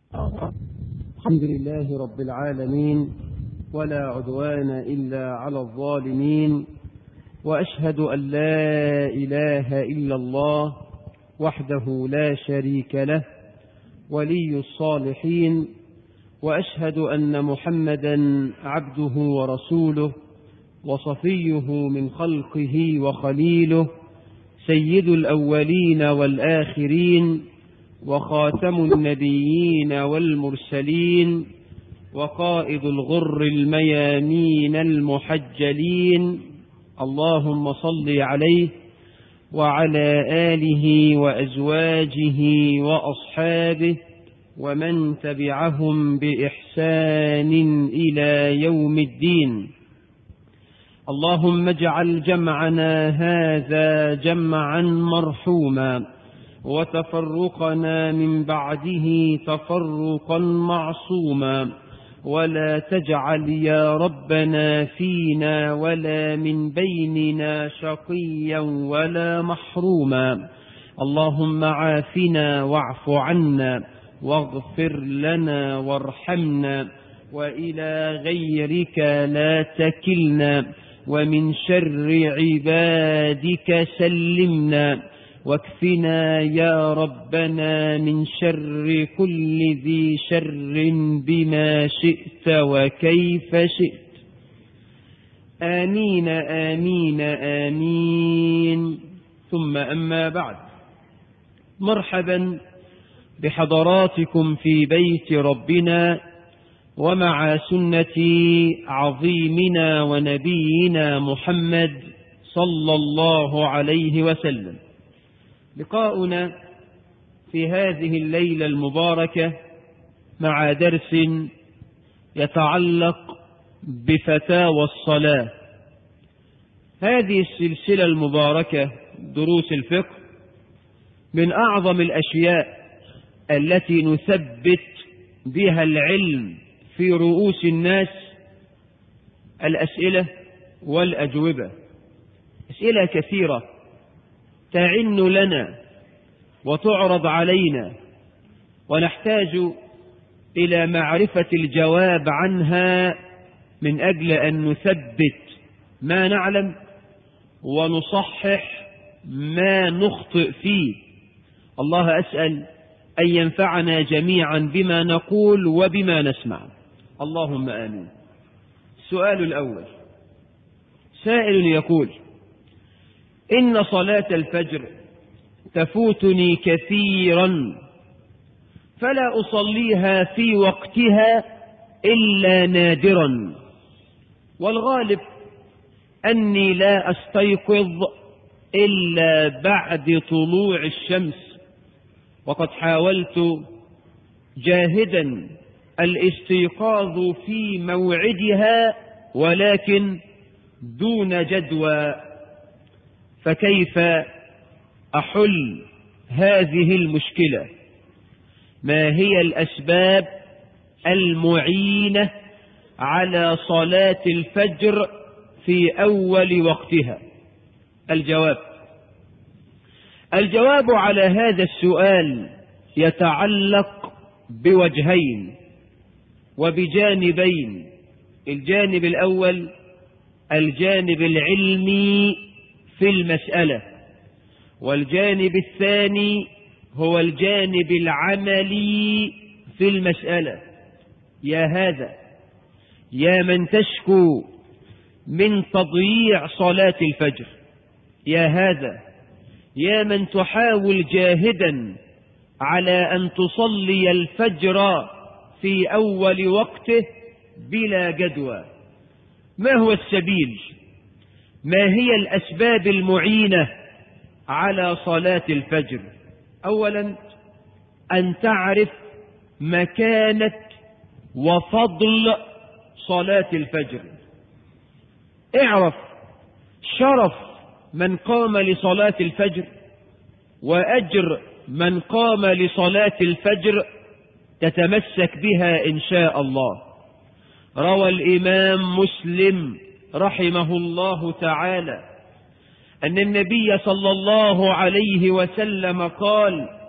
الحمد لله رب العالمين ولا عدوان إلا على الظالمين وأشهد أن لا إله إلا الله وحده لا شريك له ولي الصالحين وأشهد أن محمدا عبده ورسوله وصفيه من خلقه وخليله سيد الأولين والآخرين وخاتم النبيين والمرسلين وقائد الغر الميامين المحجلين اللهم صل عليه وعلى آله وأزواجه وأصحابه ومن تبعهم بإحسان إلى يوم الدين اللهم اجعل جمعنا هذا جمعا مرحوما وتفرقنا من بعده تفرقا معصوما ولا تجعل يا ربنا فينا ولا من بيننا شقيا ولا محروما اللهم عافنا واعف عنا واغفر لنا وارحمنا وإلى غيرك لا تكلنا ومن شر عبادك سلمنا واكفنا يا ربنا من شر كل ذي شر بما شئت وكيف شئت آمين آمين آمين ثم أما بعد مرحبا بحضراتكم في بيت ربنا ومع سنة عظيمنا ونبينا محمد صلى الله عليه وسلم لقاؤنا في هذه الليلة المباركة مع درس يتعلق بفتاوى الصلاة هذه السلسلة المباركة دروس الفقه من أعظم الأشياء التي نثبت بها العلم في رؤوس الناس الأسئلة والأجوبة أسئلة كثيرة تعن لنا وتعرض علينا ونحتاج إلى معرفة الجواب عنها من أجل أن نثبت ما نعلم ونصحح ما نخطئ فيه الله أسأل أن ينفعنا جميعا بما نقول وبما نسمع اللهم آمين السؤال الأول سائل يقول إن صلاة الفجر تفوتني كثيرا فلا أصليها في وقتها إلا نادرا والغالب أني لا أستيقظ إلا بعد طلوع الشمس وقد حاولت جاهدا الاستيقاظ في موعدها ولكن دون جدوى فكيف أحل هذه المشكلة ما هي الأسباب المعينة على صلاة الفجر في أول وقتها الجواب الجواب على هذا السؤال يتعلق بوجهين وبجانبين الجانب الأول الجانب العلمي في المسألة والجانب الثاني هو الجانب العملي في المسألة يا هذا يا من تشكو من تضييع صلاة الفجر يا هذا يا من تحاول جاهدا على أن تصلي الفجر في أول وقته بلا جدوى ما هو السبيل ما هي الأسباب المعينة على صلاة الفجر أولا أن تعرف مكانة وفضل صلاة الفجر اعرف شرف من قام لصلاة الفجر وأجر من قام لصلاة الفجر تتمسك بها إن شاء الله روى الإمام مسلم رحمه الله تعالى أن النبي صلى الله عليه وسلم قال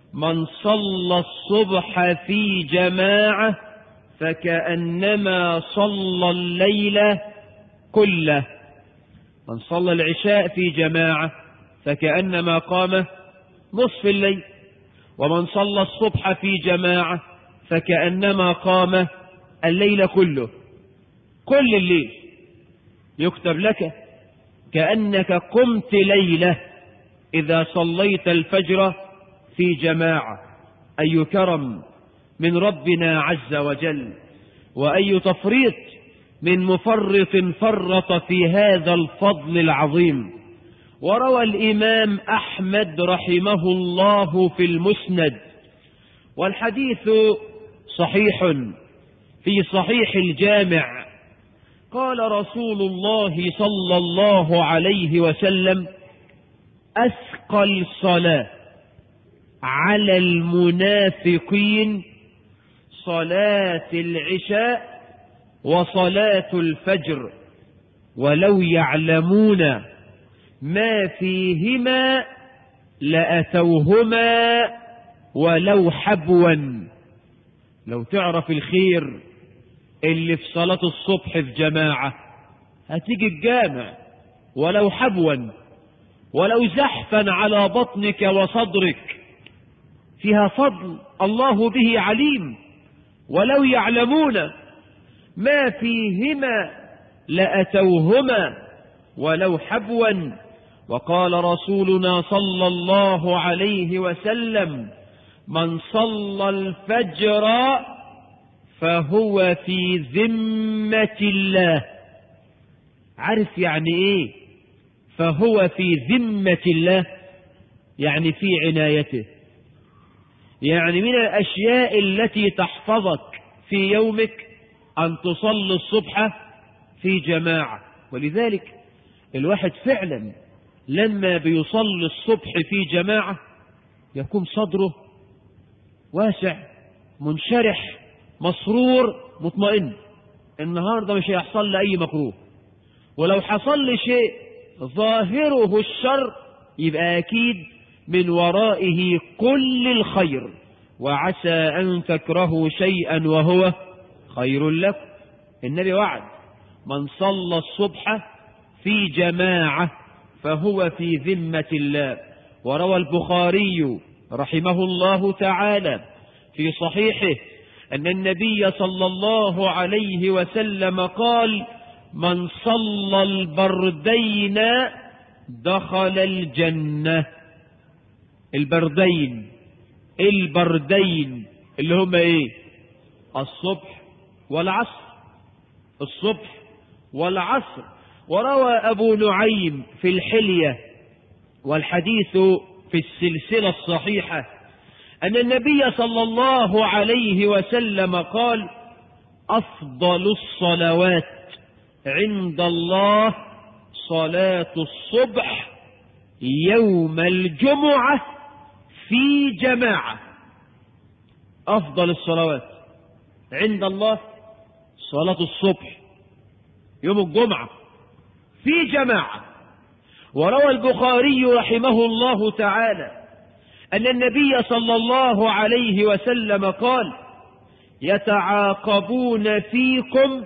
من صلى الصبح في جماعة فكأنما صلى الليل كله من صلى العشاء في جماعة فكأنما قام نصف الليل ومن صلى الصبح في جماعة فكأنما قام الليل كله كل الليل يكتب لك كأنك قمت ليلة إذا صليت الفجر في جماعة أي كرم من ربنا عز وجل وأي تفريط من مفرط فرط في هذا الفضل العظيم وروى الإمام أحمد رحمه الله في المسند والحديث صحيح في صحيح الجامع قال رسول الله صلى الله عليه وسلم أثقل صلاة على المنافقين صلاة العشاء وصلاة الفجر ولو يعلمون ما فيهما لأتوهما ولو حبوا لو تعرف الخير اللي في صلاة الصبح في جماعة هتيجي الجامع ولو حبوا ولو زحفا على بطنك وصدرك فيها فضل الله به عليم ولو يعلمون ما فيهما لأتوهما ولو حبوا وقال رسولنا صلى الله عليه وسلم من صلى الفجر فهو في ذمة الله عارف يعني ايه فهو في ذمة الله يعني في عنايته يعني من الأشياء التي تحفظك في يومك أن تصلي الصبح في جماعة ولذلك الواحد فعلا لما بيصلي الصبح في جماعة يكون صدره واسع منشرح مسرور مطمئن النهارده مش هيحصل لي أي مكروه ولو حصل لي شيء ظاهره الشر يبقى أكيد من ورائه كل الخير وعسى أن تكرهوا شيئا وهو خير لكم النبي وعد من صلى الصبح في جماعة فهو في ذمة الله وروى البخاري رحمه الله تعالى في صحيحه أن النبي صلى الله عليه وسلم قال من صلى البردين دخل الجنة البردين البردين اللي هم ايه الصبح والعصر الصبح والعصر وروى أبو نعيم في الحلية والحديث في السلسلة الصحيحة أن النبي صلى الله عليه وسلم قال أفضل الصلوات عند الله صلاة الصبح يوم الجمعة في جماعة أفضل الصلوات عند الله صلاة الصبح يوم الجمعة في جماعة وروى البخاري رحمه الله تعالى أن النبي صلى الله عليه وسلم قال يتعاقبون فيكم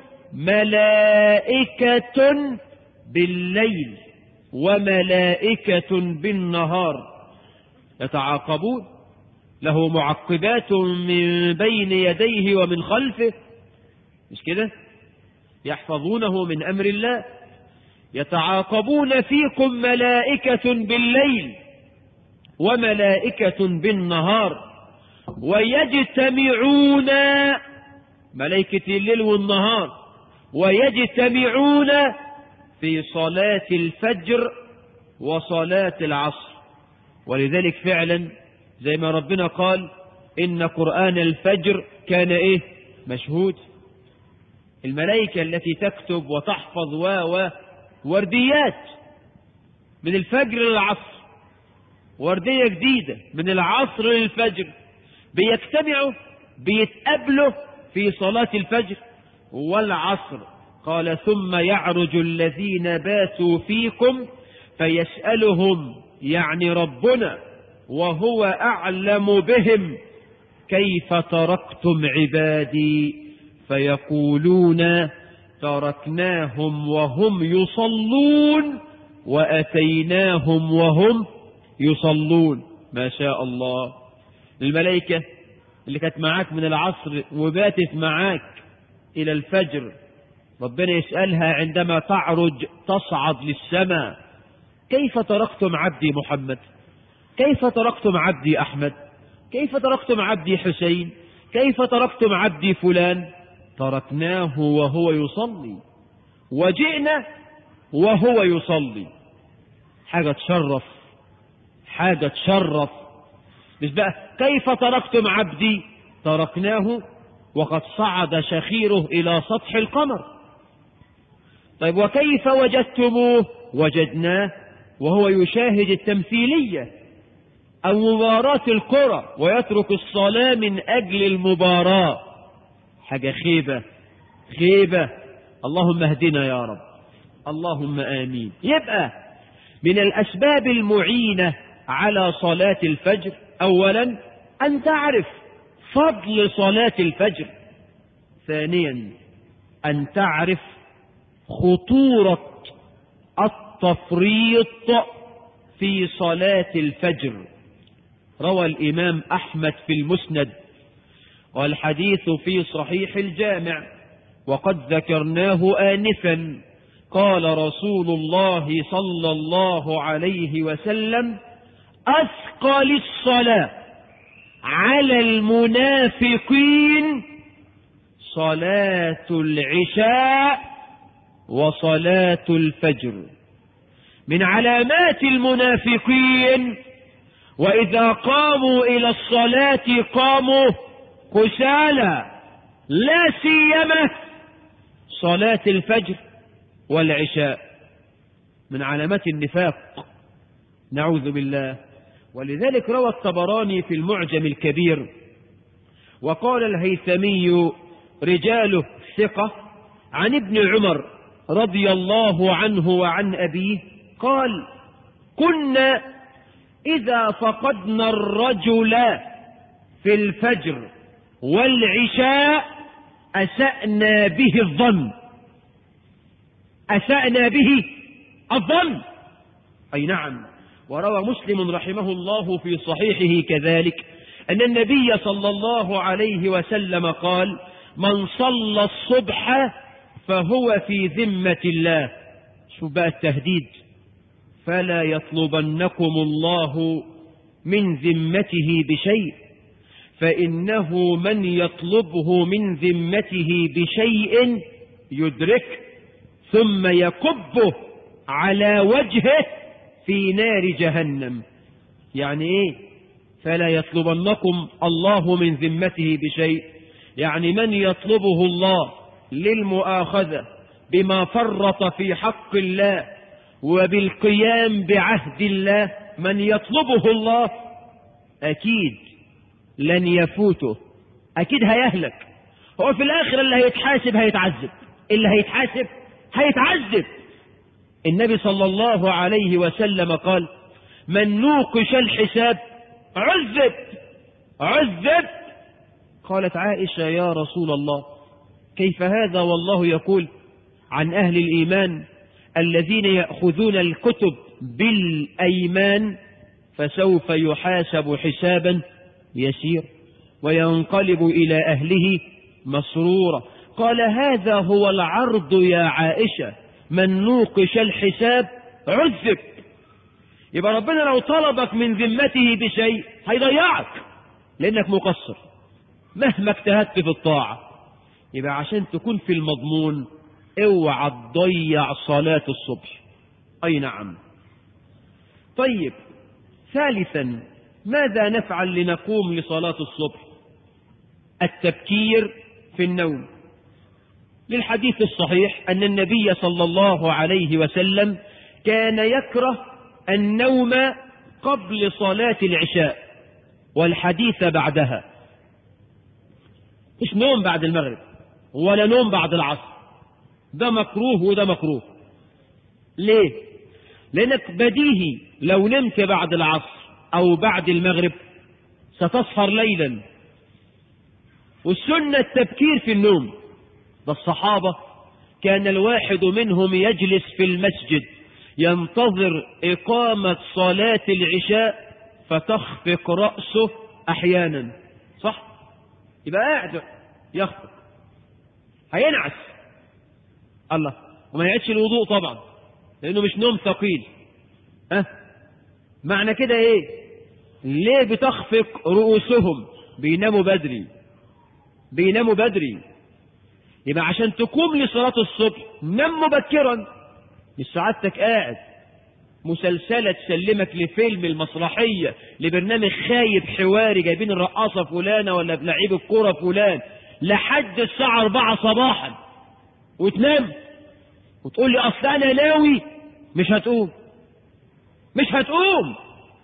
ملائكة بالليل وملائكة بالنهار يتعاقبون له معقبات من بين يديه ومن خلفه مش كده يحفظونه من أمر الله يتعاقبون فيكم ملائكة بالليل وملائكة بالنهار ويجتمعون ملائكة الليل والنهار ويجتمعون في صلاة الفجر وصلاة العصر ولذلك فعلا زي ما ربنا قال إن قرآن الفجر كان إيه مشهود الملائكة التي تكتب وتحفظ و و ورديات من الفجر للعصر وردية جديدة من العصر للفجر بيجتمعوا بيتقابلوا في صلاة الفجر والعصر قال ثم يعرج الذين باتوا فيكم فيسألهم يعني ربنا وهو أعلم بهم كيف تركتم عبادي فيقولون تركناهم وهم يصلون وأتيناهم وهم يصلون ما شاء الله الملائكة اللي كانت معاك من العصر وباتت معاك إلى الفجر ربنا يسألها عندما تعرج تصعد للسماء كيف تركتم عبدي محمد كيف تركتم عبدي أحمد كيف تركتم عبدي حسين كيف تركتم عبدي فلان تركناه وهو يصلي وجئنا وهو يصلي حاجة تشرف حاجة تشرف مش بقى كيف تركتم عبدي تركناه وقد صعد شخيره إلى سطح القمر طيب وكيف وجدتموه وجدناه وهو يشاهد التمثيلية أو مباراة الكرة ويترك الصلاة من أجل المباراة حاجة خيبة خيبة اللهم اهدنا يا رب اللهم آمين يبقى من الأسباب المعينة على صلاة الفجر أولا أن تعرف فضل صلاة الفجر ثانيا أن تعرف خطورة التفريط في صلاة الفجر روى الإمام أحمد في المسند والحديث في صحيح الجامع وقد ذكرناه آنفا قال رسول الله صلى الله عليه وسلم أثقل الصلاة على المنافقين صلاة العشاء وصلاة الفجر من علامات المنافقين وإذا قاموا إلى الصلاة قاموا كسالى لا سيما صلاة الفجر والعشاء من علامات النفاق نعوذ بالله ولذلك روى الطبراني في المعجم الكبير وقال الهيثمي رجاله ثقة عن ابن عمر رضي الله عنه وعن أبيه قال كنا إذا فقدنا الرجل في الفجر والعشاء أسأنا به الظن أسأنا به الظن أي نعم وروى مسلم رحمه الله في صحيحه كذلك أن النبي صلى الله عليه وسلم قال من صلى الصبح فهو في ذمة الله شو بقى التهديد فلا يطلبنكم الله من ذمته بشيء فإنه من يطلبه من ذمته بشيء يدركه ثم يكبه على وجهه في نار جهنم يعني ايه فلا يطلبنكم الله من ذمته بشيء يعني من يطلبه الله للمؤاخذة بما فرط في حق الله وبالقيام بعهد الله من يطلبه الله أكيد لن يفوته أكيد هيهلك هو في الآخر اللي هيتحاسب هيتعذب اللي هيتحاسب هيتعذب النبي صلى الله عليه وسلم قال من نوقش الحساب عذب عذب قالت عائشة يا رسول الله كيف هذا والله يقول عن أهل الإيمان الذين يأخذون الكتب بالأيمان فسوف يحاسب حسابا يسير وينقلب إلى أهله مسرورا قال هذا هو العرض يا عائشة من نوقش الحساب عذب يبقى ربنا لو طلبك من ذمته بشيء هيضيعك لأنك مقصر مهما اجتهدت في الطاعة يبقى عشان تكون في المضمون اوعى تضيع صلاة الصبح أي نعم طيب ثالثا ماذا نفعل لنقوم لصلاة الصبح التبكير في النوم للحديث الصحيح أن النبي صلى الله عليه وسلم كان يكره النوم قبل صلاة العشاء والحديث بعدها مش نوم بعد المغرب ولا نوم بعد العصر ده مكروه وده مكروه ليه لانك بديهي لو نمت بعد العصر أو بعد المغرب ستسهر ليلا والسنة التبكير في النوم ده الصحابة كان الواحد منهم يجلس في المسجد ينتظر إقامة صلاة العشاء فتخفق رأسه أحيانا صح يبقى قاعد يخفق هينعس الله وما يعيدش الوضوء طبعا لأنه مش نوم ثقيل أه؟ معنى كده إيه ليه بتخفق رؤوسهم بيناموا بدري بيناموا بدري يبقى عشان تقوم لصلاة الصبح نم مبكرا مش سعادتك قاعد مسلسلة تسلمك لفيلم المسرحية لبرنامج خايب حواري جايبين الرقاصة فلانة ولا لعيب الكورة فلان لحد الساعة أربعة صباحا وتنام وتقول لي أصل أنا ناوي مش هتقوم مش هتقوم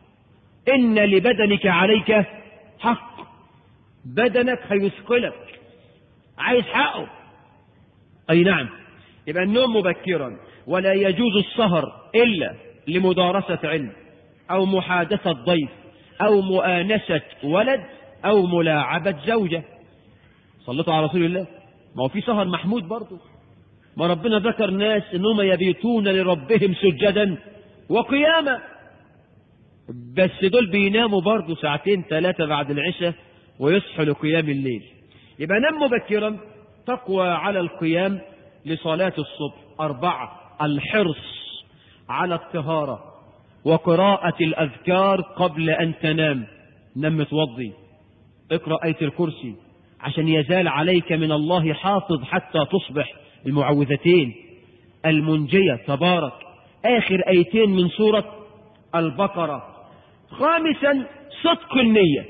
إن لبدنك عليك حق بدنك هيثقلك عايز حقه أي نعم يبقى النوم مبكرا ولا يجوز السهر إلا لمدارسة علم أو محادثة ضيف أو مؤانسة ولد أو ملاعبة زوجة صلتوا على رسول الله ما هو في سهر محمود برضه ما ربنا ذكر ناس انهم يبيتون لربهم سجدا وقياما بس دول بيناموا برضه ساعتين ثلاثة بعد العشاء ويصحوا لقيام الليل يبقى نام مبكرا تقوى على القيام لصلاة الصبح أربعة الحرص على الطهارة وقراءة الأذكار قبل أن تنام نم متوضي اقرأ آية الكرسي عشان يزال عليك من الله حافظ حتى تصبح المعوذتين المنجية تبارك آخر آيتين من سورة البقرة خامسا صدق النية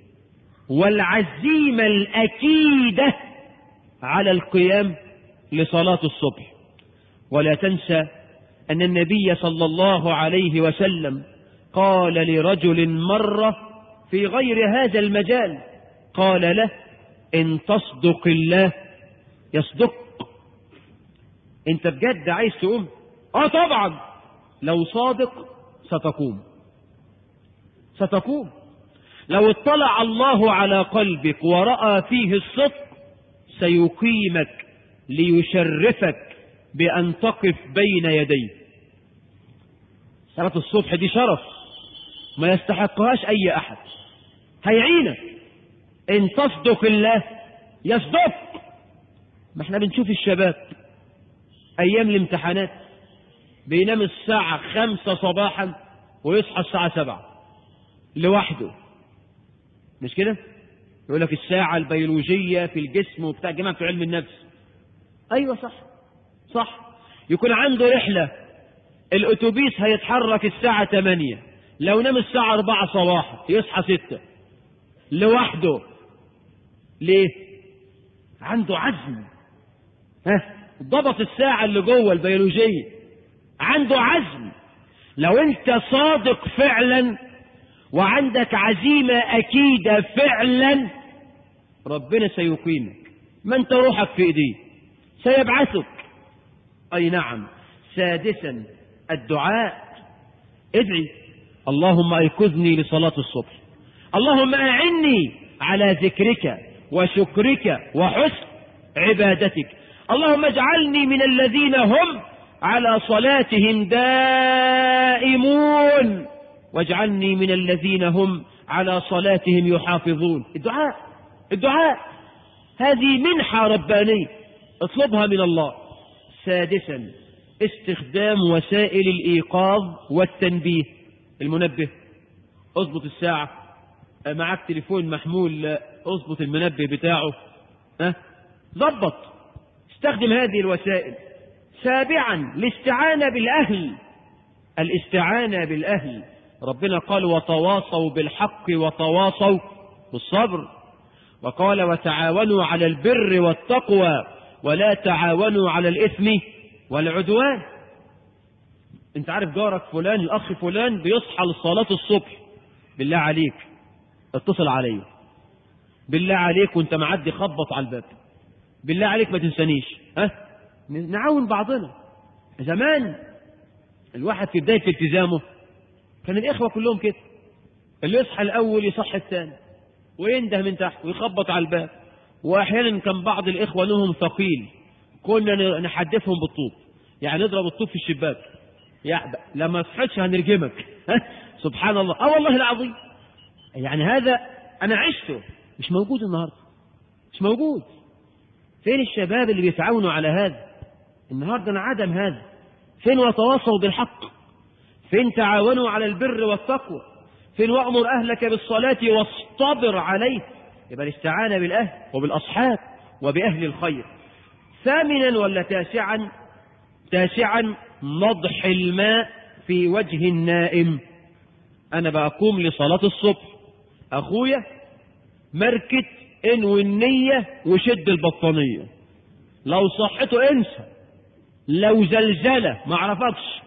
والعزيمة الأكيدة على القيام لصلاة الصبح ولا تنسى أن النبي صلى الله عليه وسلم قال لرجل مرة في غير هذا المجال قال له إن تصدق الله يصدق أنت بجد عايز تقوم آه طبعا لو صادق ستقوم ستقوم لو اطلع الله على قلبك ورأى فيه الصدق سيقيمك ليشرفك بأن تقف بين يديه صلاة الصبح دي شرف ما يستحقهاش أي أحد هيعينك إن تصدق الله يصدق ما احنا بنشوف الشباب أيام الامتحانات بينام الساعة خمسة صباحا ويصحى الساعة سبعة لوحده مش كده؟ يقول لك الساعة البيولوجية في الجسم وبتاع جماعة في علم النفس أيوة صح صح يكون عنده رحلة الأتوبيس هيتحرك الساعة 8 لو نام الساعة 4 صباحا يصحى 6 لوحده ليه؟ عنده عزم ها ضبط الساعة اللي جوه البيولوجية عنده عزم لو انت صادق فعلا وعندك عزيمة أكيدة فعلا ربنا سيقيمك ما انت روحك في ايديه سيبعثك أي نعم سادسا الدعاء ادعي اللهم أيقظني لصلاة الصبح اللهم أعني على ذكرك وشكرك وحسن عبادتك اللهم اجعلني من الذين هم على صلاتهم دائمون واجعلني من الذين هم على صلاتهم يحافظون الدعاء الدعاء هذه منحة ربانية اطلبها من الله سادسا استخدام وسائل الإيقاظ والتنبيه المنبه اضبط الساعة معك تليفون محمول اضبط المنبه بتاعه ها ضبط استخدم هذه الوسائل سابعا الاستعانة بالأهل الاستعانة بالأهل ربنا قال وتواصوا بالحق وتواصوا بالصبر وقال وتعاونوا على البر والتقوى ولا تعاونوا على الإثم والعدوان انت عارف جارك فلان الأخ فلان بيصحى لصلاة الصبح بالله عليك اتصل عليه بالله عليك وانت معدي خبط على الباب بالله عليك ما تنسانيش ها نعاون بعضنا زمان الواحد في بداية التزامه كان الإخوة كلهم كده اللي يصحى الأول يصحي الثاني وينده من تحت ويخبط على الباب وأحيانا كان بعض الإخوة لهم ثقيل كنا نحدفهم بالطوب يعني نضرب الطوب في الشباك يعني لما صحتش هنرجمك سبحان الله اه والله العظيم يعني هذا انا عشته مش موجود النهارده مش موجود فين الشباب اللي بيتعاونوا على هذا النهارده انعدم هذا فين وتواصوا بالحق فين تعاونوا على البر والتقوى فين وامر اهلك بالصلاه واصطبر عليه يبقى الاستعانه بالاهل وبالاصحاب وباهل الخير ثامنا ولا تاسعا تاسعا نضح الماء في وجه النائم انا بقوم لصلاه الصبح اخويا مركت انوي النية وشد البطانية لو صحته انسى لو زلزلة ما عرفكش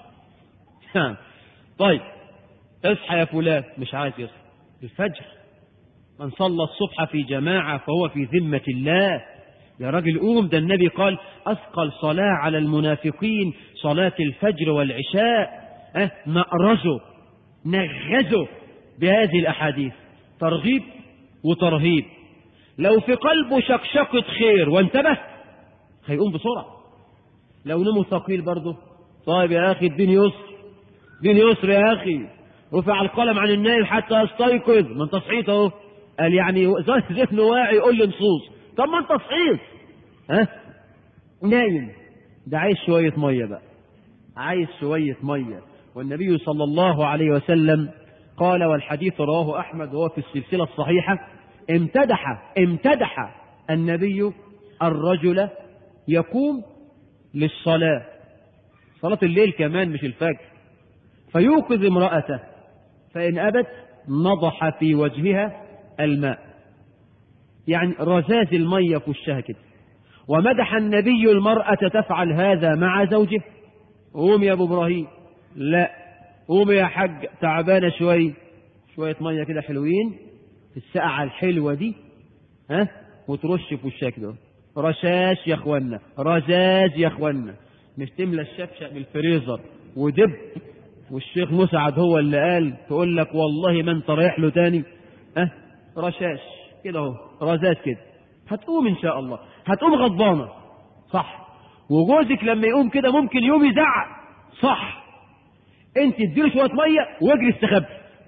طيب اصحى يا فلان مش عايز يصحى الفجر من صلى الصبح في جماعة فهو في ذمة الله يا راجل قوم ده النبي قال أثقل صلاة على المنافقين صلاة الفجر والعشاء أه نأرزه نغزه بهذه الأحاديث ترغيب وترهيب لو في قلبه شقشقة خير وانتبه هيقوم بسرعة لو نمو ثقيل برضه طيب يا أخي الدين يسر دين يسر يا أخي رفع القلم عن النائم حتى يستيقظ ما انت صحيت اهو قال يعني ذهن واعي يقول لي نصوص طب ما انت صحيت ها نايم ده عايز شوية مية بقى عايز شوية مية والنبي صلى الله عليه وسلم قال والحديث رواه أحمد وهو في السلسلة الصحيحة امتدح امتدح النبي الرجل يقوم للصلاة صلاة الليل كمان مش الفجر فيوقظ امرأته فإن أبت نضح في وجهها الماء يعني رذاذ المية في وشها كده ومدح النبي المرأة تفعل هذا مع زوجه قوم يا ابو ابراهيم لا قوم يا حاج تعبانة شوية شوية مية كده حلوين في السقعة الحلوة دي ها وترش في وشها كده رشاش يا اخوانا رزاز يا اخوانا مش تملى الشفشق بالفريزر ودب والشيخ مسعد هو اللي قال تقول لك والله ما انت رايح له تاني اه رشاش كده اهو رزاز كده هتقوم ان شاء الله هتقوم غضبانه صح وجوزك لما يقوم كده ممكن يوم يزعق صح انت تديله شويه ميه واجري استخبي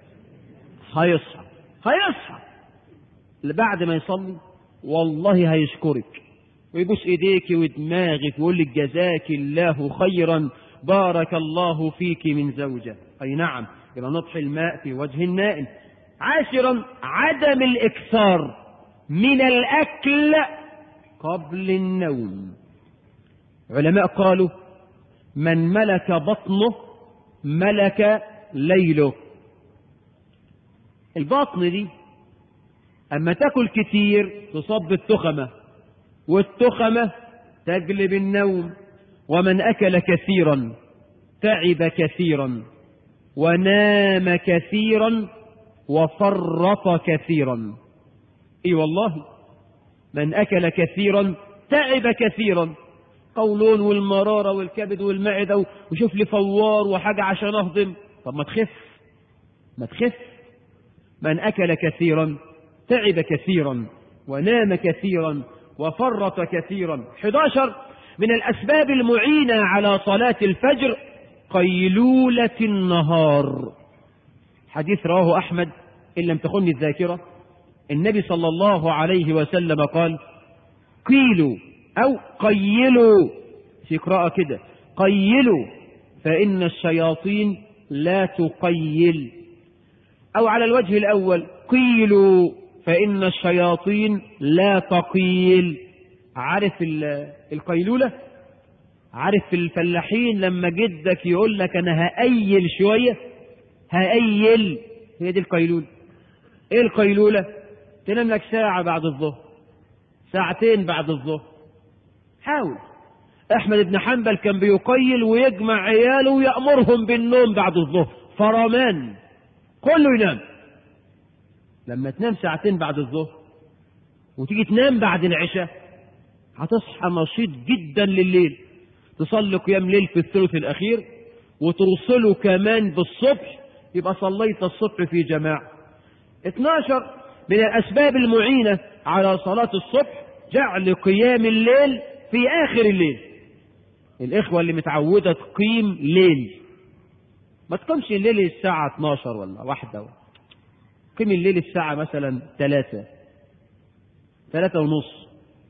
هيصحى هيصحى بعد ما يصلي والله هيشكرك ويبوس ايديك ودماغك ويقول لك جزاك الله خيرا بارك الله فيك من زوجة اي نعم يبقى نطحي الماء في وجه النائم عاشرا عدم الاكثار من الاكل قبل النوم علماء قالوا من ملك بطنه ملك ليله البطن دي اما تاكل كتير تصاب بالتخمه والتخمه تجلب النوم ومن اكل كثيرا تعب كثيرا ونام كثيرا وفرط كثيرا اي والله من اكل كثيرا تعب كثيرا قولون والمرارة والكبد والمعدة وشوف لي فوار وحاجة عشان اهضم طب ما تخف ما تخف من اكل كثيرا تعب كثيرا ونام كثيرا وفرط كثيرا 11 من الاسباب المعينة على صلاة الفجر قيلولة النهار حديث رواه احمد ان لم تخن الذاكرة النبي صلى الله عليه وسلم قال قيلوا أو قيلوا في قراءة كده قيلوا فإن الشياطين لا تقيل أو على الوجه الأول قيلوا فإن الشياطين لا تقيل عارف القيلولة عارف الفلاحين لما جدك يقول لك أنا هأيل شوية هأيل هي دي القيلولة ايه القيلولة تنام لك ساعة بعد الظهر ساعتين بعد الظهر حاول احمد بن حنبل كان بيقيل ويجمع عياله ويأمرهم بالنوم بعد الظهر فرمان كله ينام لما تنام ساعتين بعد الظهر وتيجي تنام بعد العشاء هتصحى نشيط جدا لليل تصلي قيام ليل في الثلث الاخير وتوصله كمان بالصبح يبقى صليت الصبح في جماعه 12 من الأسباب المعينة على صلاة الصبح جعل قيام الليل في آخر الليل الإخوة اللي متعودة تقيم ليل ما تقومش الليل الساعة 12 ولا واحدة قيم الليل الساعة مثلا ثلاثة ثلاثة ونص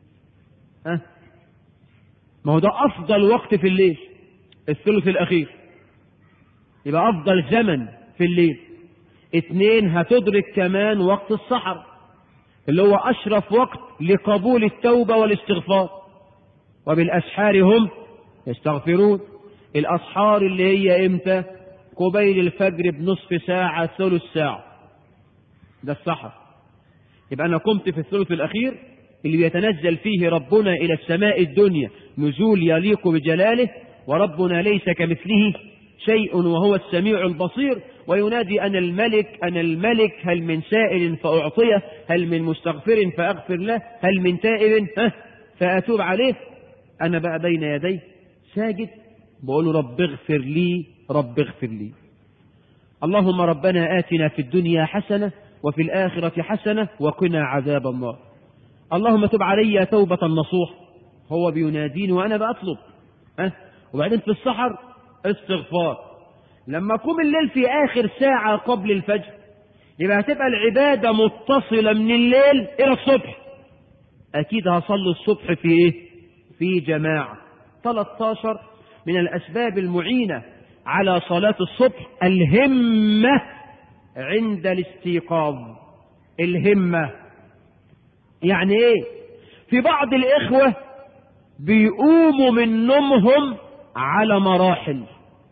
ها ما هو ده أفضل وقت في الليل الثلث الأخير يبقى أفضل زمن في الليل اتنين هتدرك كمان وقت السحر اللي هو أشرف وقت لقبول التوبة والاستغفار وبالأسحار هم يستغفرون الأسحار اللي هي إمتى قبيل الفجر بنصف ساعة ثلث ساعة ده السحر يبقى أنا قمت في الثلث الأخير اللي بيتنزل فيه ربنا إلى السماء الدنيا نزول يليق بجلاله وربنا ليس كمثله شيء وهو السميع البصير وينادي أنا الملك أنا الملك هل من سائل فأعطيه هل من مستغفر فأغفر له هل من تائب فأتوب عليه أنا بقى بين يديه ساجد بقول له رب اغفر لي رب اغفر لي اللهم ربنا آتنا في الدنيا حسنة وفي الآخرة حسنة وقنا عذاب النار اللهم تب علي توبة نصوح هو بيناديني وأنا بأطلب أه؟ وبعدين في السحر استغفار لما قوم الليل في آخر ساعة قبل الفجر يبقى هتبقى العبادة متصلة من الليل إلى الصبح أكيد هصلي الصبح في إيه؟ في جماعة 13 من الأسباب المعينة على صلاة الصبح الهمة عند الاستيقاظ الهمة يعني ايه في بعض الإخوة بيقوموا من نومهم على مراحل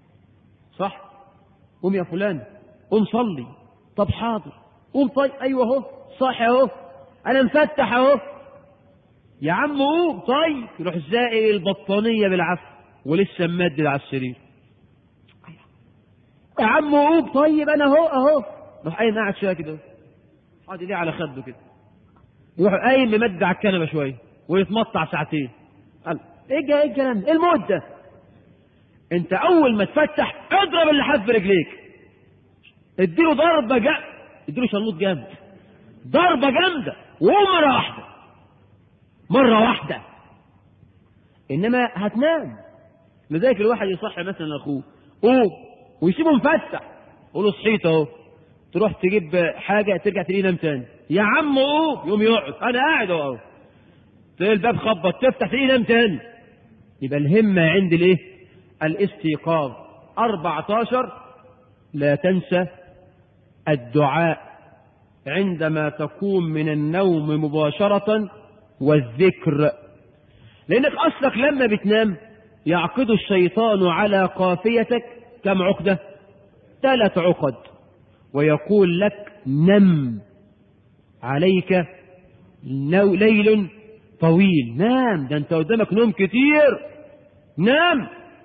صح قوم يا فلان قوم صلي طب حاضر قوم طيب ايوه اهو صح اهو انا مفتح اهو يا عم قوم طيب يروح زائق البطانيه بالعافيه ولسه ممدد على السرير يا عم قوم طيب انا اهو اهو يروح قايم قاعد شويه كده حاطط ايديه على خده كده يروح قايم ممد على الكنبه شويه ويتمطع ساعتين قال ايه ايه الكلام ايه الموت ده انت اول ما تفتح اضرب اللي حف رجليك اديله ضربه جامده اديله شلوط جامد ضربه جامده ومره واحده مره واحده انما هتنام لذلك الواحد يصحي مثلا اخوه قوم ويسيبه مفتح قول له صحيت اهو تروح تجيب حاجه ترجع تلاقيه نام تاني يا عم قوم يقوم يقعد انا قاعد اهو تلاقي الباب خبط تفتح تلاقيه نام تاني يبقى الهمه عند الايه الاستيقاظ 14 لا تنسى الدعاء عندما تقوم من النوم مباشرة والذكر لأنك أصلك لما بتنام يعقد الشيطان على قافيتك كم عقدة ثلاث عقد ويقول لك نم عليك نو ليل طويل نام ده انت قدامك نوم كتير نام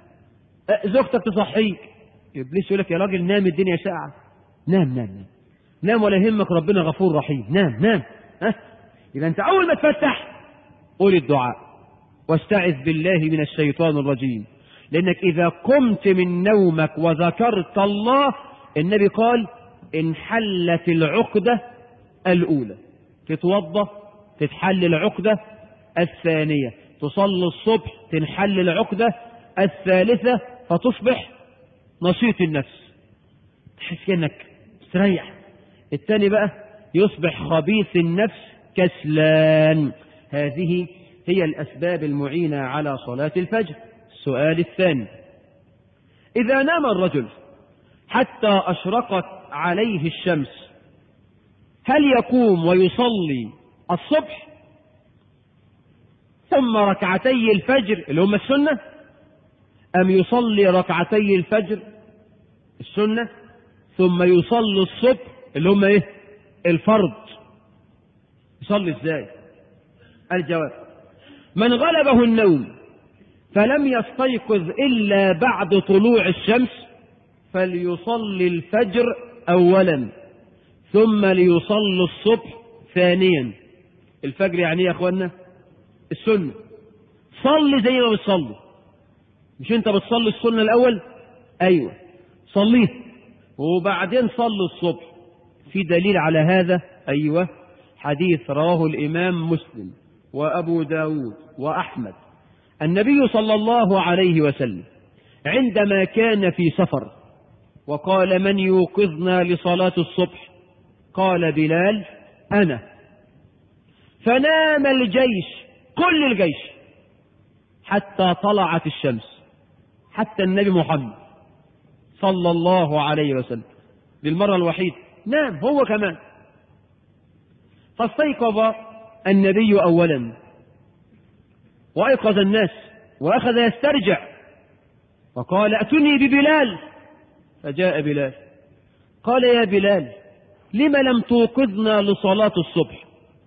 زوجتك تصحيك ابليس يقول لك يا راجل نام الدنيا ساعة نام نام نام نام ولا يهمك ربنا غفور رحيم نام نام ها يبقى انت اول ما تفتح قول الدعاء واستعذ بالله من الشيطان الرجيم لانك اذا قمت من نومك وذكرت الله النبي قال انحلت العقدة الاولى تتوضا تتحل العقدة الثانية تصلي الصبح تنحل العقدة الثالثة فتصبح نشيط النفس تحس انك تريح الثاني بقى يصبح خبيث النفس كسلان هذه هي الأسباب المعينة على صلاة الفجر السؤال الثاني إذا نام الرجل حتى أشرقت عليه الشمس هل يقوم ويصلي الصبح ثم ركعتي الفجر اللي هم السنة أم يصلي ركعتي الفجر السنة ثم يصلي الصبح اللي هم ايه الفرض يصلي ازاي الجواب من غلبه النوم فلم يستيقظ الا بعد طلوع الشمس فليصلي الفجر اولا ثم ليصلي الصبح ثانيا الفجر يعني ايه يا اخوانا السنه صلي زي ما بتصلي مش انت بتصلي السنه الاول ايوه صليه وبعدين صلي الصبح في دليل على هذا أيوة حديث رواه الإمام مسلم وأبو داود وأحمد النبي صلى الله عليه وسلم عندما كان في سفر وقال من يوقظنا لصلاة الصبح قال بلال أنا فنام الجيش كل الجيش حتى طلعت الشمس حتى النبي محمد صلى الله عليه وسلم للمرة الوحيدة نام هو كمان فاستيقظ النبي أولا وأيقظ الناس وأخذ يسترجع وقال ائتني ببلال فجاء بلال قال يا بلال لم لم توقظنا لصلاة الصبح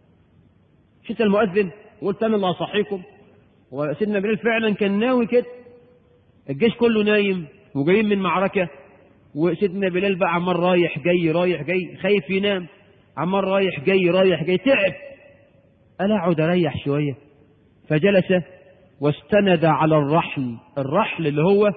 شفت المؤذن قلت أنا اللي أصحيكم وسيدنا بلال فعلا كان ناوي كده الجيش كله نايم وجايين من معركة وسيدنا بلال بقى عمال رايح جاي رايح جاي خايف ينام عمال رايح جاي رايح جاي تعب قال اقعد اريح شويه فجلس واستند على الرحل الرحل اللي هو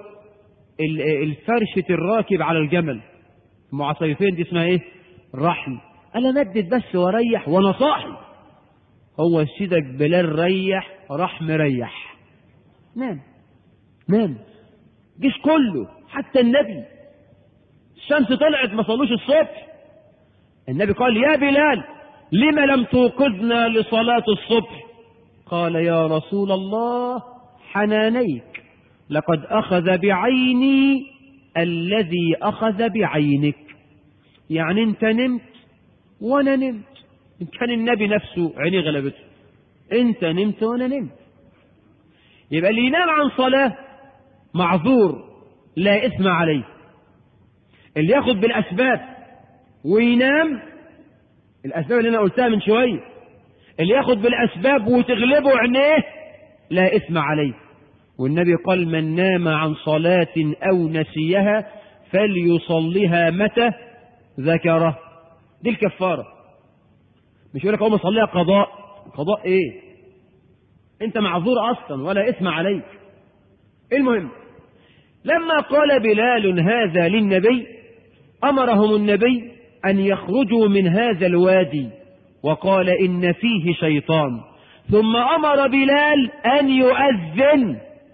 الفرشة الراكب على الجمل معصيفين دي اسمها ايه الرحل انا مدد بس واريح وانا صاحي هو سيدك بلال ريح راح مريح نام نام جيش كله حتى النبي الشمس طلعت ما صلوش الصبح النبي قال يا بلال لم لم توقظنا لصلاة الصبح قال يا رسول الله حنانيك لقد أخذ بعيني الذي أخذ بعينك يعني أنت نمت وأنا نمت إن كان النبي نفسه عيني غلبته أنت نمت وأنا نمت يبقى اللي ينام عن صلاة معذور لا إثم عليه اللي ياخد بالأسباب وينام الأسباب اللي أنا قلتها من شوية اللي ياخد بالأسباب وتغلبه عينيه لا إثم عليه والنبي قال من نام عن صلاة أو نسيها فليصليها متى ذكره دي الكفارة مش يقول لك أقوم أصليها قضاء قضاء إيه أنت معذور أصلا ولا إثم عليك المهم لما قال بلال هذا للنبي أمرهم النبي أن يخرجوا من هذا الوادي وقال إن فيه شيطان ثم أمر بلال أن يؤذن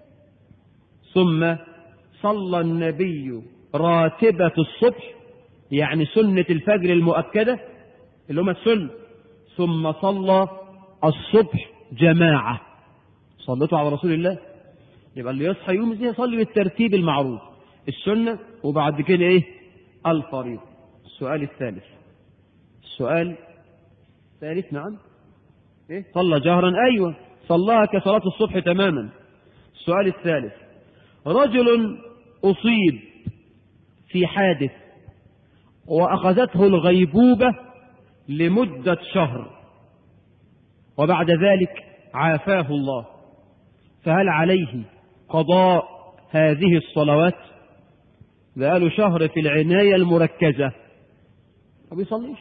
ثم صلى النبي راتبة الصبح يعني سنة الفجر المؤكدة اللي هم السنة ثم صلى الصبح جماعة صليتوا على رسول الله يبقى اللي يصحى يوم زي يصلي بالترتيب المعروف السنة وبعد كده ايه الفريضة السؤال الثالث السؤال الثالث نعم إيه؟ صلى جهرا أيوة صلاها كصلاة الصبح تماما السؤال الثالث رجل أصيب في حادث وأخذته الغيبوبة لمدة شهر وبعد ذلك عافاه الله فهل عليه قضاء هذه الصلوات بقاله شهر في العناية المركزة ما بيصليش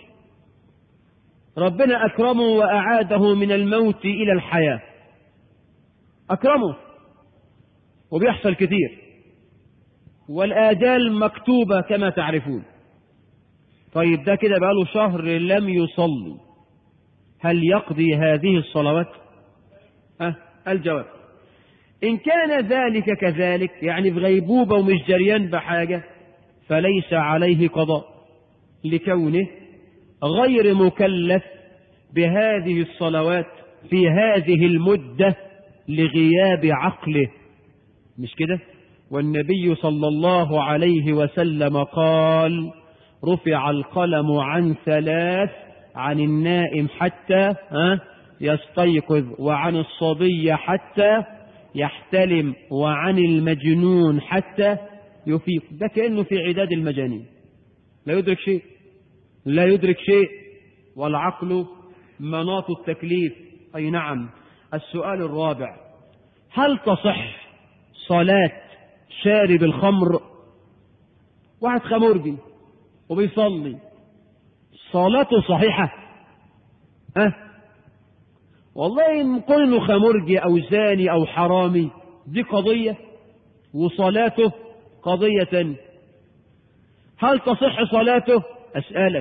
ربنا أكرمه وأعاده من الموت إلى الحياة أكرمه وبيحصل كثير والآجال مكتوبة كما تعرفون طيب ده كده بقاله شهر لم يصلي هل يقضي هذه الصلوات أه الجواب إن كان ذلك كذلك يعني في غيبوبة ومش جريان بحاجة فليس عليه قضاء لكونه غير مكلف بهذه الصلوات في هذه المدة لغياب عقله مش كده والنبي صلى الله عليه وسلم قال رفع القلم عن ثلاث عن النائم حتى ها يستيقظ وعن الصبي حتى يحتلم وعن المجنون حتى يفيق ده كأنه في عداد المجانين لا يدرك شيء لا يدرك شيء والعقل مناط التكليف أي نعم السؤال الرابع هل تصح صلاة شارب الخمر واحد خمرجي وبيصلي صلاته صحيحة أه والله إن قلنا خمرجي أو زاني أو حرامي دي قضية وصلاته قضية هل تصح صلاته أسألك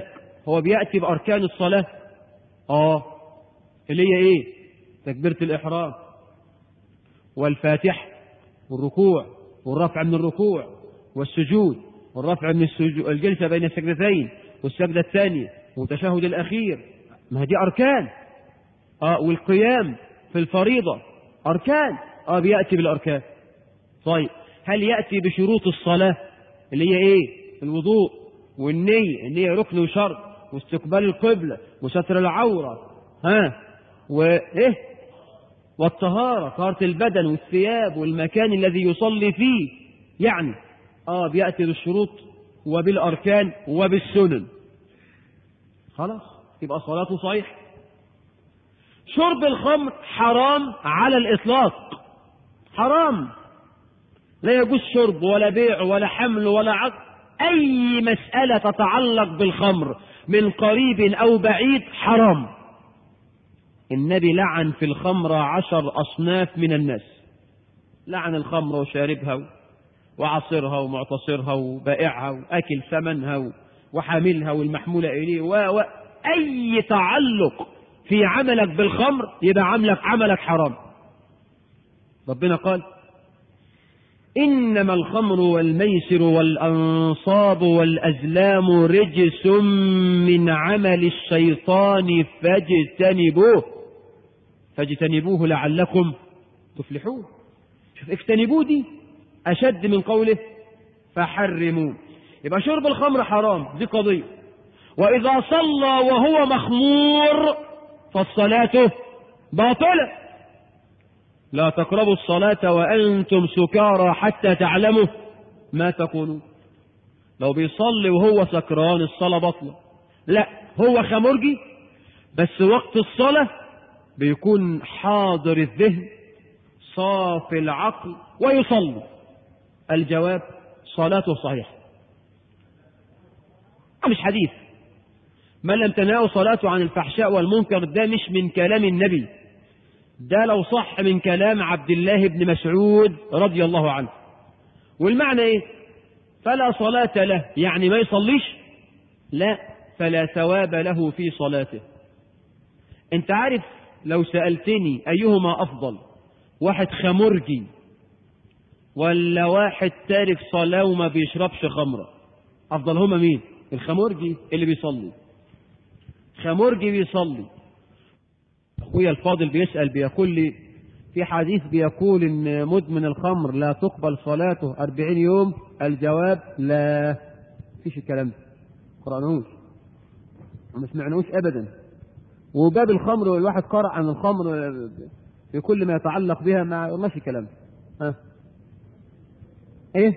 هو بيأتي بأركان الصلاة اه اللي هي ايه تكبيرة الإحرام والفاتحة والركوع والرفع من الركوع والسجود والرفع من السجود الجلسة بين السجدتين والسجدة الثانية والتشهد الأخير ما دي أركان اه والقيام في الفريضة أركان اه بيأتي بالأركان طيب هل يأتي بشروط الصلاة اللي هي ايه الوضوء والنية النية ركن وشرط واستقبال القبلة وستر العورة ها وايه والطهارة طهارة البدن والثياب والمكان الذي يصلي فيه يعني اه بيأتي بالشروط وبالأركان وبالسنن خلاص يبقى صلاته صحيح شرب الخمر حرام على الإطلاق حرام لا يجوز شرب ولا بيع ولا حمل ولا عقد أي مسألة تتعلق بالخمر من قريب أو بعيد حرام النبي لعن في الخمر عشر أصناف من الناس لعن الخمر وشاربها وعصرها ومعتصرها وبائعها وأكل ثمنها وحاملها والمحمولة إليه و... و... أي تعلق في عملك بالخمر يبقى عملك عملك حرام ربنا قال إنما الخمر والميسر والأنصاب والأزلام رجس من عمل الشيطان فاجتنبوه فاجتنبوه لعلكم تفلحون شوف اجتنبوه دي أشد من قوله فحرموه يبقى شرب الخمر حرام دي قضية وإذا صلى وهو مخمور فالصلاة باطلة لا تقربوا الصلاة وأنتم سكارى حتى تعلموا ما تقولون لو بيصلي وهو سكران الصلاة بطلة لا هو خمرجي بس وقت الصلاة بيكون حاضر الذهن صافي العقل ويصلي الجواب صلاته صحيحة مش حديث من لم تنهه صلاته عن الفحشاء والمنكر ده مش من كلام النبي ده لو صح من كلام عبد الله بن مسعود رضي الله عنه والمعنى ايه فلا صلاة له يعني ما يصليش لا فلا ثواب له في صلاته انت عارف لو سألتني ايهما افضل واحد خمرجي ولا واحد تارك صلاة وما بيشربش خمرة افضلهما مين الخمرجي اللي بيصلي خمرجي بيصلي اخويا الفاضل بيسأل بيقول لي في حديث بيقول ان مدمن الخمر لا تقبل صلاته أربعين يوم الجواب لا فيش الكلام ده قرأناهوش ما سمعناهوش ابدا وباب الخمر والواحد قرأ عن الخمر في كل ما يتعلق بها مع ماشي كلام ها ايه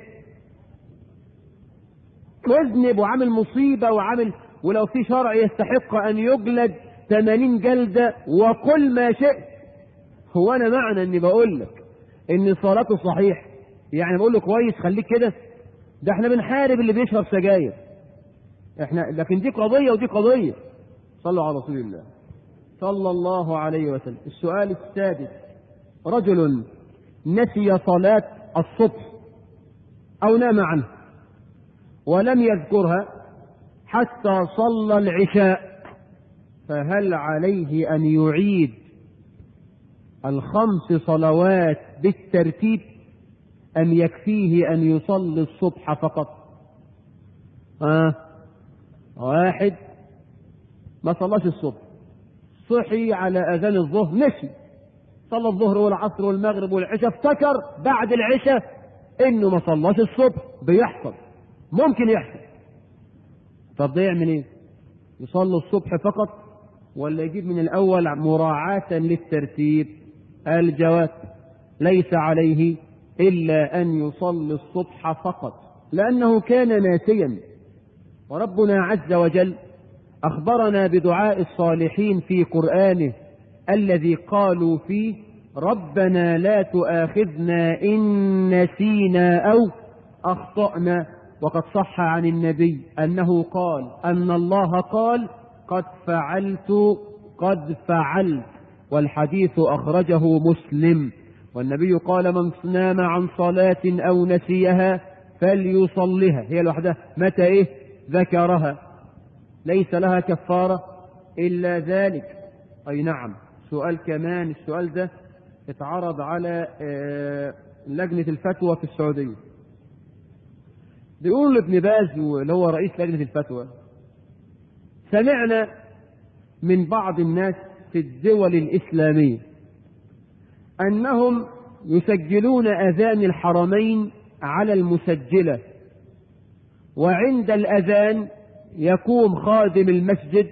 مذنب وعامل مصيبة وعامل ولو في شرع يستحق ان يجلد 80 جلدة وكل ما شئت هو انا معنى اني بقول لك ان صلاته صحيح يعني بقول له كويس خليك كده ده احنا بنحارب اللي بيشرب سجاير احنا لكن دي قضية ودي قضية صلوا على رسول الله صلى الله عليه وسلم السؤال السادس رجل نسي صلاة الصبح أو نام عنها ولم يذكرها حتى صلى العشاء فهل عليه أن يعيد الخمس صلوات بالترتيب أم يكفيه أن يصلي الصبح فقط آه. واحد ما صلاش الصبح صحي على أذان الظهر نسي صلى الظهر والعصر والمغرب والعشاء افتكر بعد العشاء انه ما صلاش الصبح بيحصل ممكن يحصل طب ده يعمل ايه يصلي الصبح فقط ولا يجيب من الاول مراعاة للترتيب الجواب ليس عليه الا ان يصلي الصبح فقط لانه كان ناسيا وربنا عز وجل اخبرنا بدعاء الصالحين في قرانه الذي قالوا فيه ربنا لا تؤاخذنا ان نسينا او اخطانا وقد صح عن النبي انه قال ان الله قال قد فعلت قد فعلت والحديث اخرجه مسلم والنبي قال من نام عن صلاه او نسيها فليصلها هي لوحدها متى ايه ذكرها ليس لها كفارة إلا ذلك أي نعم سؤال كمان السؤال ده اتعرض على لجنة الفتوى في السعودية بيقول لابن باز اللي هو رئيس لجنة الفتوى سمعنا من بعض الناس في الدول الإسلامية أنهم يسجلون أذان الحرمين على المسجلة وعند الأذان يقوم خادم المسجد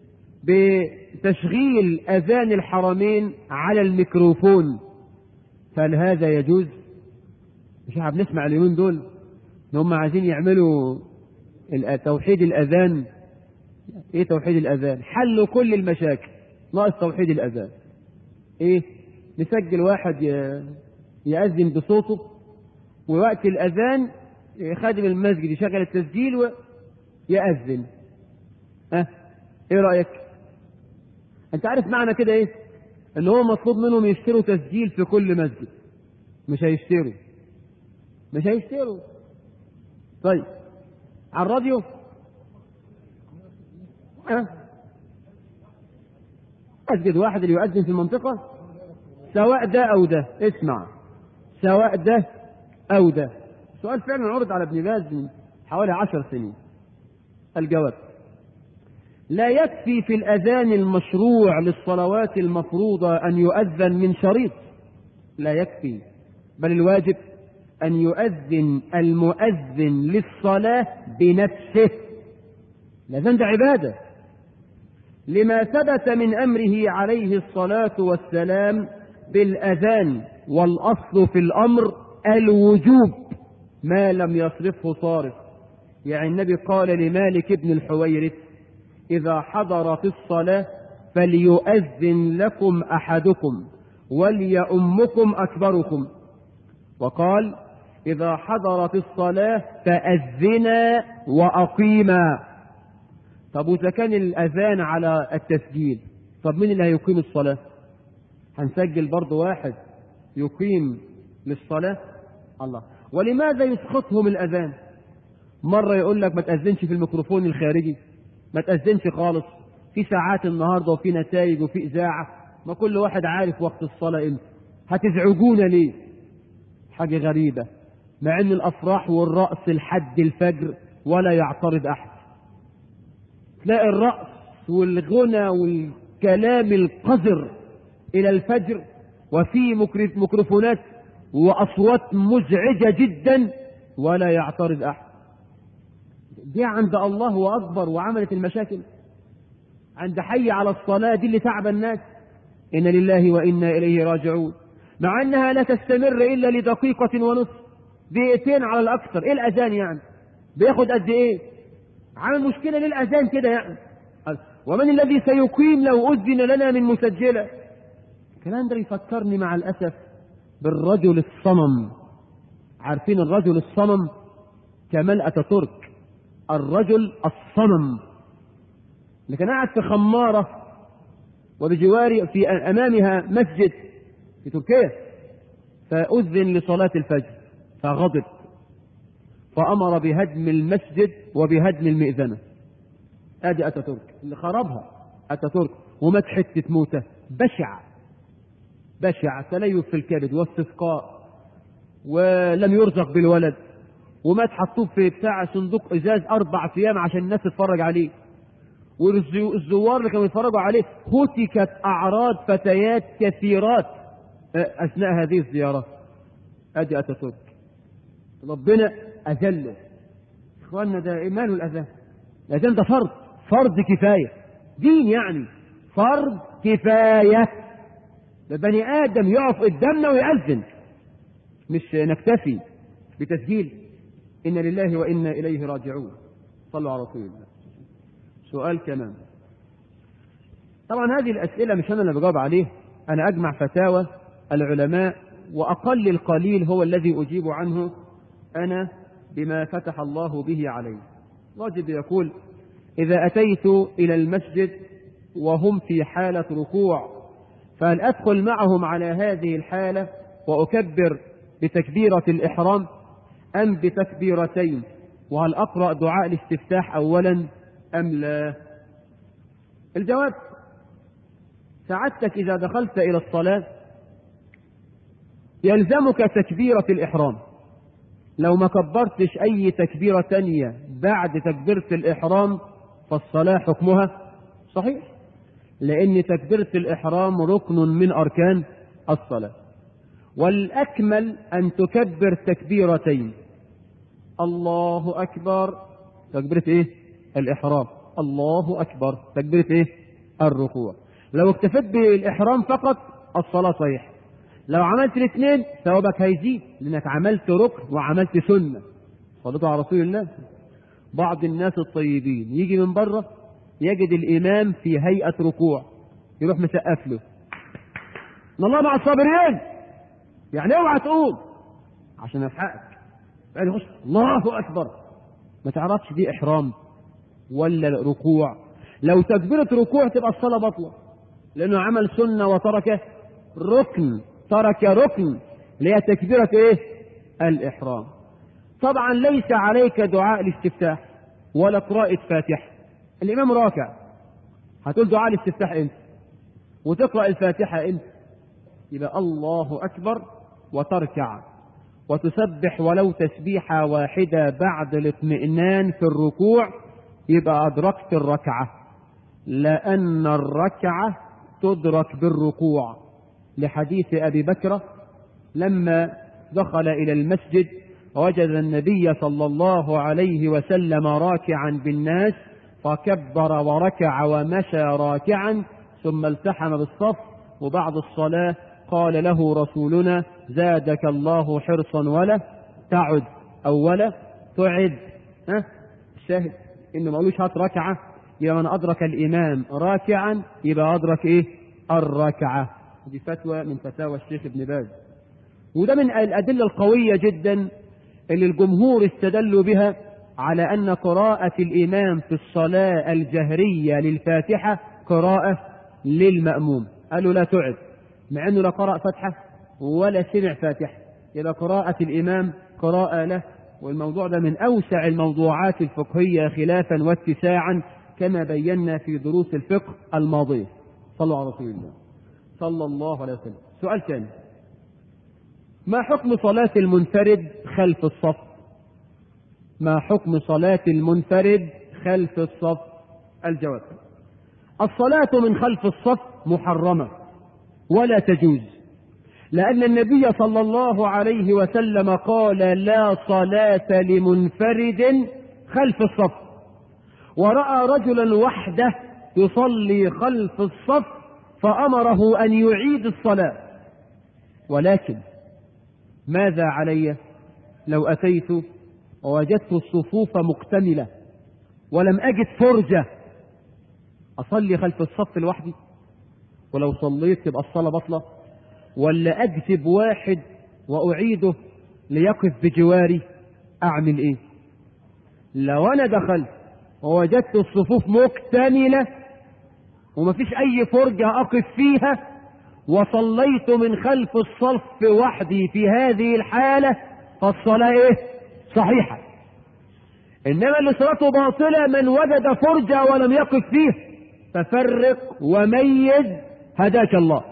بتشغيل أذان الحرمين على الميكروفون فهل هذا يجوز؟ مش احنا بنسمع اليومين دول ان هم عايزين يعملوا توحيد الأذان ايه توحيد الأذان؟ حلوا كل المشاكل ناقص توحيد الأذان ايه؟ نسجل واحد يأذن بصوته ووقت الأذان خادم المسجد يشغل التسجيل ويأذن أه ايه رأيك انت عارف معنى كده ايه ان هو مطلوب منهم يشتروا تسجيل في كل مسجد مش هيشتروا مش هيشتروا طيب على الراديو أه؟ مسجد واحد اللي يؤذن في المنطقة سواء ده أو ده اسمع سواء ده أو ده سؤال فعلا عرض على ابن باز من حوالي عشر سنين الجواب لا يكفي في الأذان المشروع للصلوات المفروضة أن يؤذن من شريط لا يكفي بل الواجب أن يؤذن المؤذن للصلاة بنفسه الأذان ده عبادة لما ثبت من أمره عليه الصلاة والسلام بالأذان والأصل في الأمر الوجوب ما لم يصرفه صارف يعني النبي قال لمالك بن الحويرث إذا حضرت الصلاة فليؤذن لكم أحدكم وليؤمكم أكبركم وقال إذا حضرت الصلاة فأذنا وأقيما طب وإذا كان الأذان على التسجيل طب مين اللي هيقيم الصلاة هنسجل برضه واحد يقيم للصلاة الله ولماذا يسخطهم الأذان مرة يقول لك ما تأذنش في الميكروفون الخارجي ما تأذنش خالص في ساعات النهاردة وفي نتائج وفي إذاعة ما كل واحد عارف وقت الصلاة امتى هتزعجونا ليه حاجة غريبة مع ان الافراح والرقص لحد الفجر ولا يعترض احد تلاقي الرقص والغنى والكلام القذر الى الفجر وفي ميكروفونات واصوات مزعجة جدا ولا يعترض احد دي عند الله هو اكبر وعملت المشاكل عند حي على الصلاة دي اللي تعب الناس إن لله وإنا إليه راجعون مع أنها لا تستمر إلا لدقيقة ونصف دقيقتين على الأكثر إيه الأذان يعني بياخد قد إيه عامل مشكلة للأذان كده يعني ومن الذي سيقيم لو أذن لنا من مسجلة الكلام ده يفكرني مع الأسف بالرجل الصنم عارفين الرجل الصنم كمال أتاتورك الرجل الصنم اللي كان قاعد في خمارة وبجوار في أمامها مسجد في تركيا فأذن لصلاة الفجر فغضب فأمر بهدم المسجد وبهدم المئذنة ادي اتاتورك اللي خربها اتاتورك ومات حته موته بشع بشع تليف في الكبد واستسقاء ولم يرزق بالولد ومات حطوه في بتاع صندوق ازاز اربع ايام عشان الناس تتفرج عليه والزوار اللي كانوا يتفرجوا عليه هتكت اعراض فتيات كثيرات اثناء هذه الزيارات ادي اتاتورك ربنا اذله اخواننا ده ايمان الاذان الاذان ده فرض فرض كفايه دين يعني فرض كفايه ده بني ادم يقف قدامنا ويأذن مش نكتفي بتسجيل إن لله وإنا إليه راجعون صلوا على رسول الله سؤال كمان طبعا هذه الأسئلة مش أنا اللي بجاوب عليه أنا أجمع فتاوى العلماء وأقل القليل هو الذي أجيب عنه أنا بما فتح الله به علي واجب يقول إذا أتيت إلى المسجد وهم في حالة ركوع فهل أدخل معهم على هذه الحالة وأكبر بتكبيرة الإحرام أم بتكبيرتين وهل أقرأ دعاء الاستفتاح أولا أم لا الجواب سعادتك إذا دخلت إلى الصلاة يلزمك تكبيرة الإحرام لو ما كبرتش أي تكبيرة تانية بعد تكبيرة الإحرام فالصلاة حكمها صحيح لأن تكبيرة الإحرام ركن من أركان الصلاة والأكمل أن تكبر تكبيرتين الله أكبر تكبيرة إيه؟ الإحرام الله أكبر تكبيرة إيه؟ الركوع لو اكتفيت بالإحرام فقط الصلاة صحيحة لو عملت الاثنين ثوابك هيزيد لأنك عملت ركن وعملت سنة صليتوا على رسول الله بعض الناس الطيبين يجي من بره يجد الإمام في هيئة ركوع يروح مسقف له إن الله مع الصابرين يعني اوعى تقوم عشان الحقك يعني يخش الله اكبر ما تعرفش دي احرام ولا ركوع لو تكبيرة ركوع تبقى الصلاة بطلة لأنه عمل سنة وترك ركن ترك ركن اللي هي تكبيرة ايه؟ الإحرام طبعا ليس عليك دعاء الاستفتاح ولا قراءة فاتحة الإمام راكع هتقول دعاء الاستفتاح انت وتقرأ الفاتحة انت يبقى الله أكبر وتركع وتسبح ولو تسبيحة واحدة بعد الاطمئنان في الركوع يبقى أدركت الركعة لأن الركعة تدرك بالركوع لحديث أبي بكر لما دخل إلى المسجد وجد النبي صلى الله عليه وسلم راكعا بالناس فكبر وركع ومشى راكعا ثم التحم بالصف وبعد الصلاة قال له رسولنا زادك الله حرصا ولا تعد أو ولا تعد ها الشاهد إنه ما قالوش هات ركعة يبقى من أدرك الإمام راكعا يبقى أدرك إيه الركعة دي فتوى من فتاوى الشيخ ابن باز وده من الأدلة القوية جدا اللي الجمهور استدلوا بها على أن قراءة الإمام في الصلاة الجهرية للفاتحة قراءة للمأموم قالوا لا تعد مع أنه لا قرأ فتحة ولا سمع فاتحة يبقى قراءة الإمام قراءة له والموضوع ده من أوسع الموضوعات الفقهية خلافا واتساعا كما بينا في دروس الفقه الماضية صلوا على رسول الله صلى الله عليه وسلم سؤال ثاني ما حكم صلاة المنفرد خلف الصف ما حكم صلاة المنفرد خلف الصف الجواب الصلاة من خلف الصف محرمة ولا تجوز لأن النبي صلى الله عليه وسلم قال لا صلاة لمنفرد خلف الصف ورأى رجلا وحده يصلي خلف الصف فأمره أن يعيد الصلاة ولكن ماذا علي لو أتيت ووجدت الصفوف مكتملة ولم أجد فرجة أصلي خلف الصف لوحدي ولو صليت تبقى الصلاة بطلة ولا أجذب واحد وأعيده ليقف بجواري أعمل إيه لو أنا دخلت ووجدت الصفوف مكتملة ومفيش أي فرجة أقف فيها وصليت من خلف الصف وحدي في هذه الحالة فالصلاة إيه؟ صحيحة إنما اللي صلاته باطلة من وجد فرجة ولم يقف فيه ففرق وميز هداك الله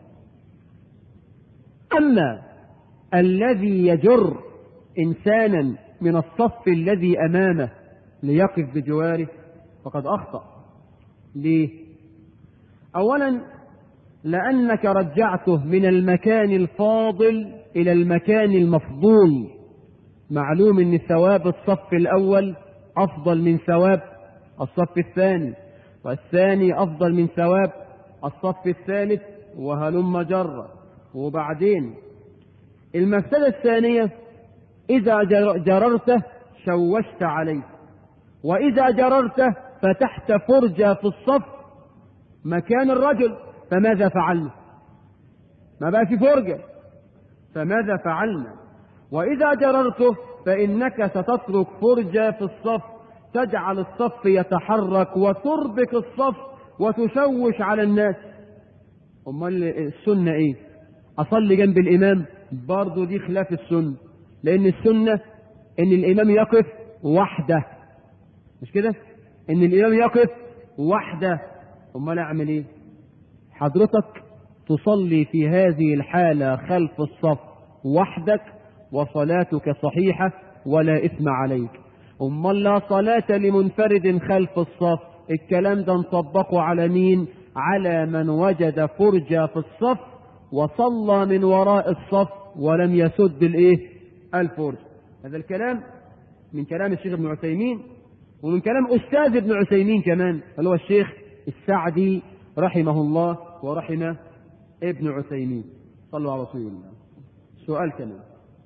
أما الذي يجر إنسانا من الصف الذي أمامه ليقف بجواره فقد أخطأ ليه؟ أولا لأنك رجعته من المكان الفاضل إلى المكان المفضول معلوم أن ثواب الصف الأول أفضل من ثواب الصف الثاني والثاني أفضل من ثواب الصف الثالث وهلم جرا وبعدين المفسدة الثانية إذا جررته شوشت عليه وإذا جررته فتحت فرجة في الصف مكان الرجل فماذا فعلنا ما بقى في فرجة فماذا فعلنا وإذا جررته فإنك ستترك فرجة في الصف تجعل الصف يتحرك وتربك الصف وتشوش على الناس أمال السنة إيه أصلي جنب الإمام برضه دي خلاف السنة لأن السنة إن الإمام يقف وحده مش كده ان الامام يقف وحده امال اعمل ايه حضرتك تصلي في هذه الحالة خلف الصف وحدك وصلاتك صحيحة ولا إثم عليك أمال لا صلاة لمنفرد خلف الصف الكلام ده نطبقه على مين على من وجد فرجة في الصف وصلى من وراء الصف ولم يسد الايه الفرج هذا الكلام من كلام الشيخ ابن عثيمين ومن كلام أستاذ ابن عثيمين كمان اللي هو الشيخ السعدي رحمه الله ورحم ابن عثيمين صلوا على رسول الله سؤال كمان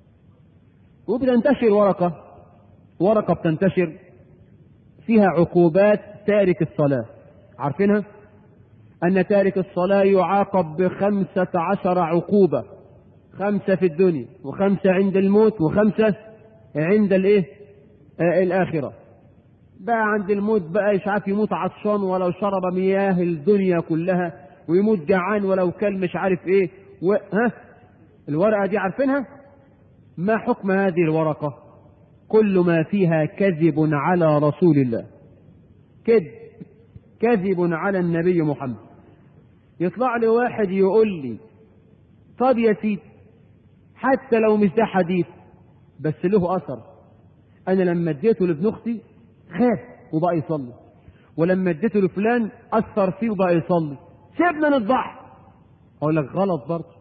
وبتنتشر ورقة ورقة بتنتشر فيها عقوبات تارك الصلاة عارفينها أن تارك الصلاة يعاقب بخمسة عشر عقوبة خمسة في الدنيا وخمسة عند الموت وخمسة عند الايه آه الآخرة بقى عند الموت بقى مش عارف يموت عطشان ولو شرب مياه الدنيا كلها ويموت جعان ولو كل مش عارف ايه و... ها الورقة دي عارفينها ما حكم هذه الورقة كل ما فيها كذب على رسول الله كذب كذب على النبي محمد يطلع لي واحد يقول لي طب يا سيدي حتى لو مش ده حديث بس له اثر انا لما اديته لابن اختي خاف وبقى يصلي ولما اديته لفلان اثر فيه وبقى يصلي سيبنا نضحك اقول لك غلط برضه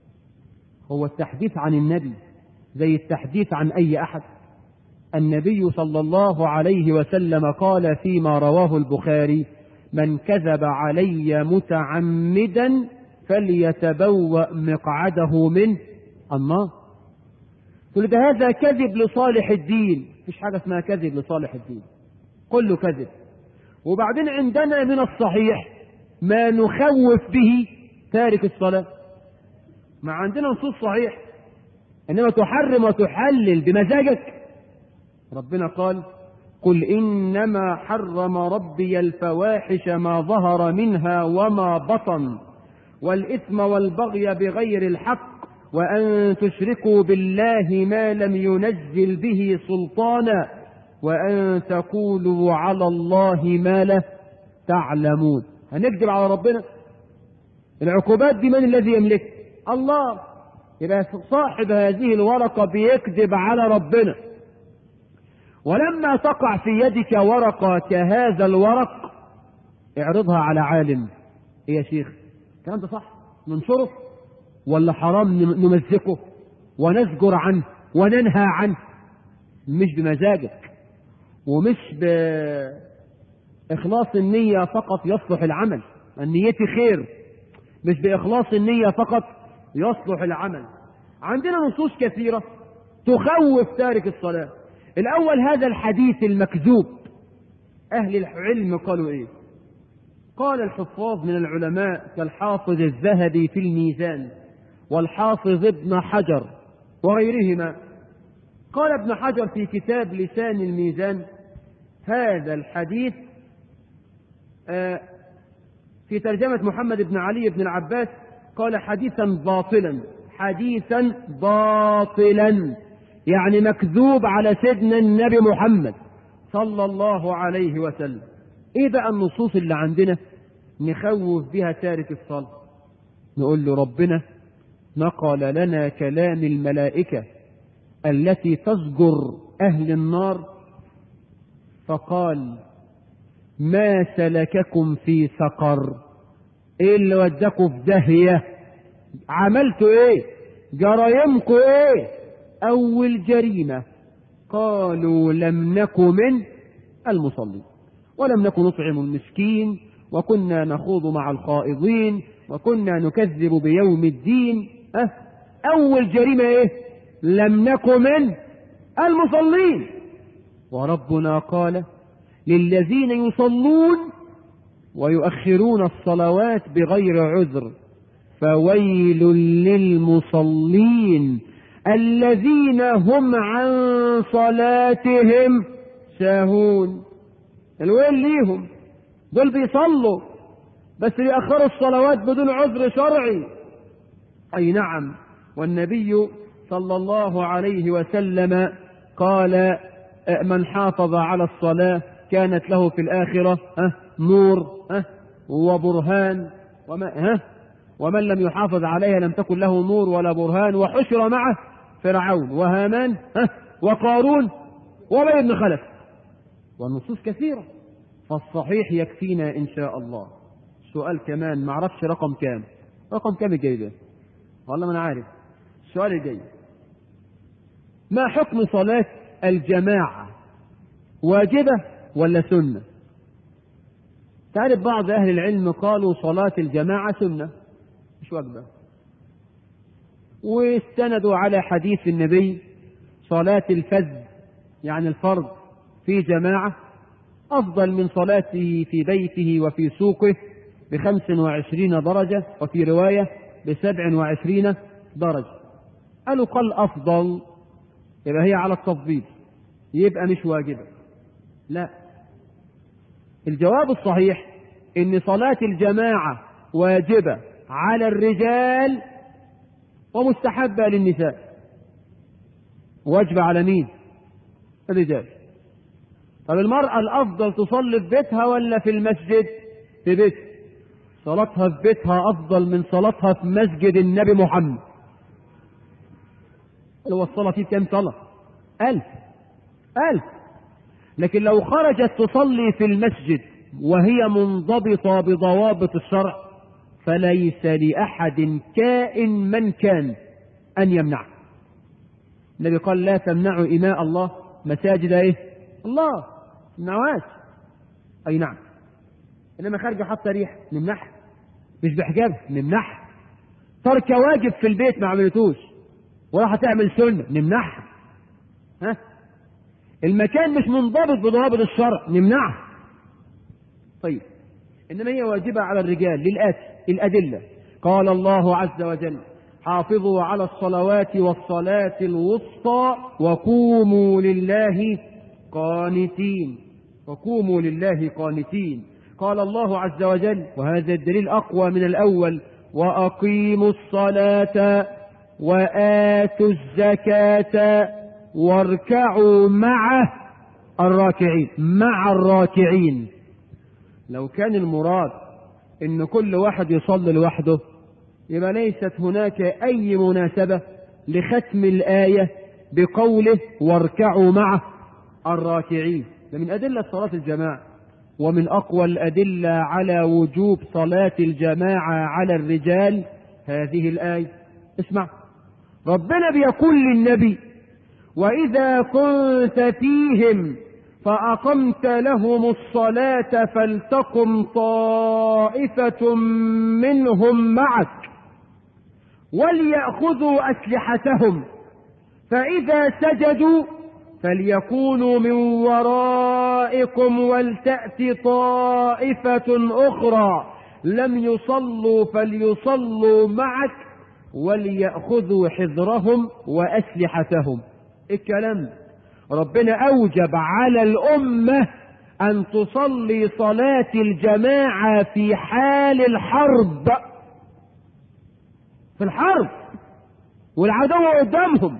هو التحديث عن النبي زي التحديث عن اي احد النبي صلى الله عليه وسلم قال فيما رواه البخاري من كذب علي متعمدا فليتبوأ مقعده من النار تقول ده هذا كذب لصالح الدين مفيش حاجة اسمها كذب لصالح الدين كله كذب وبعدين عندنا من الصحيح ما نخوف به تارك الصلاة ما عندنا نصوص صحيح انما تحرم وتحلل بمزاجك ربنا قال قل انما حرم ربي الفواحش ما ظهر منها وما بطن والاثم والبغي بغير الحق وان تشركوا بالله ما لم ينزل به سلطانا وان تقولوا على الله ما لا تعلمون هنكذب على ربنا العقوبات دي من الذي يملكها الله يبقى صاحب هذه الورقه بيكذب على ربنا ولما تقع في يدك ورقه كهذا الورق اعرضها على عالم ايه يا شيخ الكلام ده صح ننشره ولا حرام نمزقه ونزجر عنه وننهى عنه مش بمزاجك ومش بإخلاص النية فقط يصلح العمل النية خير مش بإخلاص النية فقط يصلح العمل عندنا نصوص كثيرة تخوف تارك الصلاة الأول هذا الحديث المكذوب أهل العلم قالوا إيه قال الحفاظ من العلماء كالحافظ الذهبي في الميزان والحافظ ابن حجر وغيرهما قال ابن حجر في كتاب لسان الميزان هذا الحديث في ترجمة محمد بن علي بن العباس قال حديثا باطلا حديثا باطلا يعني مكذوب على سيدنا النبي محمد صلى الله عليه وسلم ايه بقى النصوص اللي عندنا نخوف بها تارك الصلاة نقول له ربنا نقل لنا كلام الملائكة التي تزجر أهل النار فقال ما سلككم في سقر ايه اللي وداكم في داهية عملتوا ايه جرايمكم ايه اول جريمة قالوا لم نك من المصلين ولم نكن نطعم المسكين وكنا نخوض مع الخائضين وكنا نكذب بيوم الدين أه؟ أول جريمة إيه؟ لم نكن من المصلين وربنا قال للذين يصلون ويؤخرون الصلوات بغير عذر فويل للمصلين الذين هم عن صلاتهم ساهون الويل ليهم دول بيصلوا بس بيأخروا الصلوات بدون عذر شرعي أي نعم والنبي صلى الله عليه وسلم قال من حافظ على الصلاة كانت له في الآخرة ها نور ها وبرهان وما ها ومن لم يحافظ عليها لم تكن له نور ولا برهان وحشر معه فرعون وهامان ها وقارون وبي بن خلف والنصوص كثيرة فالصحيح يكفينا إن شاء الله سؤال كمان معرفش رقم كام رقم كام الجاي ده والله ما أنا عارف السؤال الجاي ما حكم صلاة الجماعة واجبة ولا سنة تعرف بعض أهل العلم قالوا صلاة الجماعة سنة مش واجبة واستندوا على حديث النبي صلاة الفذ يعني الفرض في جماعة أفضل من صلاته في بيته وفي سوقه بخمس وعشرين درجة وفي رواية بسبع وعشرين درجة قالوا قال أفضل يبقى هي على التفضيل يبقى مش واجبة لا الجواب الصحيح ان صلاة الجماعة واجبة على الرجال ومستحبة للنساء واجبة على مين الرجال طب المرأة الأفضل تصلي في بيتها ولا في المسجد في بيتها صلاتها في بيتها أفضل من صلاتها في مسجد النبي محمد اللي هو الصلاة فيه كام صلاة ألف ألف لكن لو خرجت تصلي في المسجد وهي منضبطة بضوابط الشرع فليس لأحد كائن من كان أن يمنعه النبي قال لا تمنعوا إماء الله مساجد إيه الله منعواش أي نعم إنما خارجة حتى ريح نمنعها مش بحجاب نمنعها ترك واجب في البيت ما عملتوش وراح تعمل سنة نمنعها ها المكان مش منضبط بضوابط الشرع نمنعها طيب إنما هي واجبة على الرجال للآتي الأدلة قال الله عز وجل حافظوا على الصلوات والصلاة الوسطى وقوموا لله قانتين وقوموا لله قانتين قال الله عز وجل وهذا الدليل أقوى من الأول وأقيموا الصلاة وآتوا الزكاة واركعوا مع الراكعين مع الراكعين لو كان المراد ان كل واحد يصلي لوحده يبقى ليست هناك اي مناسبة لختم الآية بقوله واركعوا مع الراكعين ده من أدلة صلاة الجماعة ومن أقوى الأدلة على وجوب صلاة الجماعة على الرجال هذه الآية اسمع ربنا بيقول للنبي وإذا كنت فيهم فأقمت لهم الصلاة فلتقم طائفة منهم معك وليأخذوا أسلحتهم فإذا سجدوا فليكونوا من ورائكم ولتأت طائفة أخرى لم يصلوا فليصلوا معك وليأخذوا حذرهم وأسلحتهم الكلام ربنا أوجب على الأمة أن تصلي صلاة الجماعة في حال الحرب في الحرب والعدو قدامهم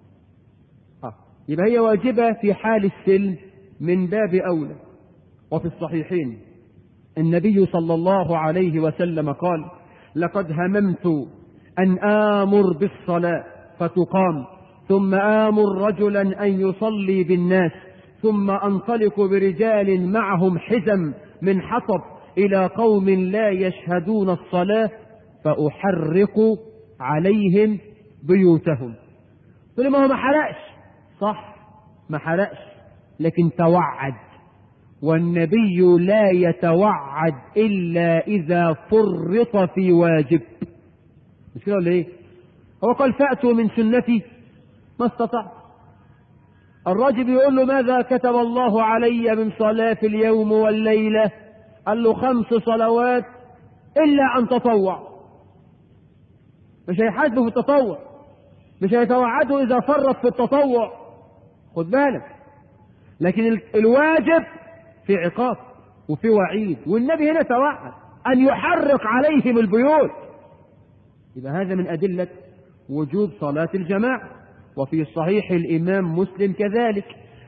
يبقى هي واجبة في حال السلم من باب أولى وفي الصحيحين النبي صلى الله عليه وسلم قال لقد هممت أن آمر بالصلاة فتقام ثم آمر رجلا أن يصلي بالناس ثم أنطلق برجال معهم حزم من حطب إلى قوم لا يشهدون الصلاة فأحرق عليهم بيوتهم تقول ما هو ما حرقش صح ما حرقش لكن توعد والنبي لا يتوعد إلا إذا فرط في واجب مش كده ولا إيه؟ هو قال فأتوا من سنتي ما استطعت الرجل يقول له ماذا كتب الله علي من صلاة في اليوم والليلة قال له خمس صلوات إلا أن تطوع مش هيحاسبه في التطوع مش هيتوعده إذا فرط في التطوع خد بالك لكن الواجب في عقاب وفي وعيد والنبي هنا توعد أن يحرق عليهم البيوت يبقى هذا من أدلة وجوب صلاة الجماعة وفي صحيح الإمام مسلم كذلك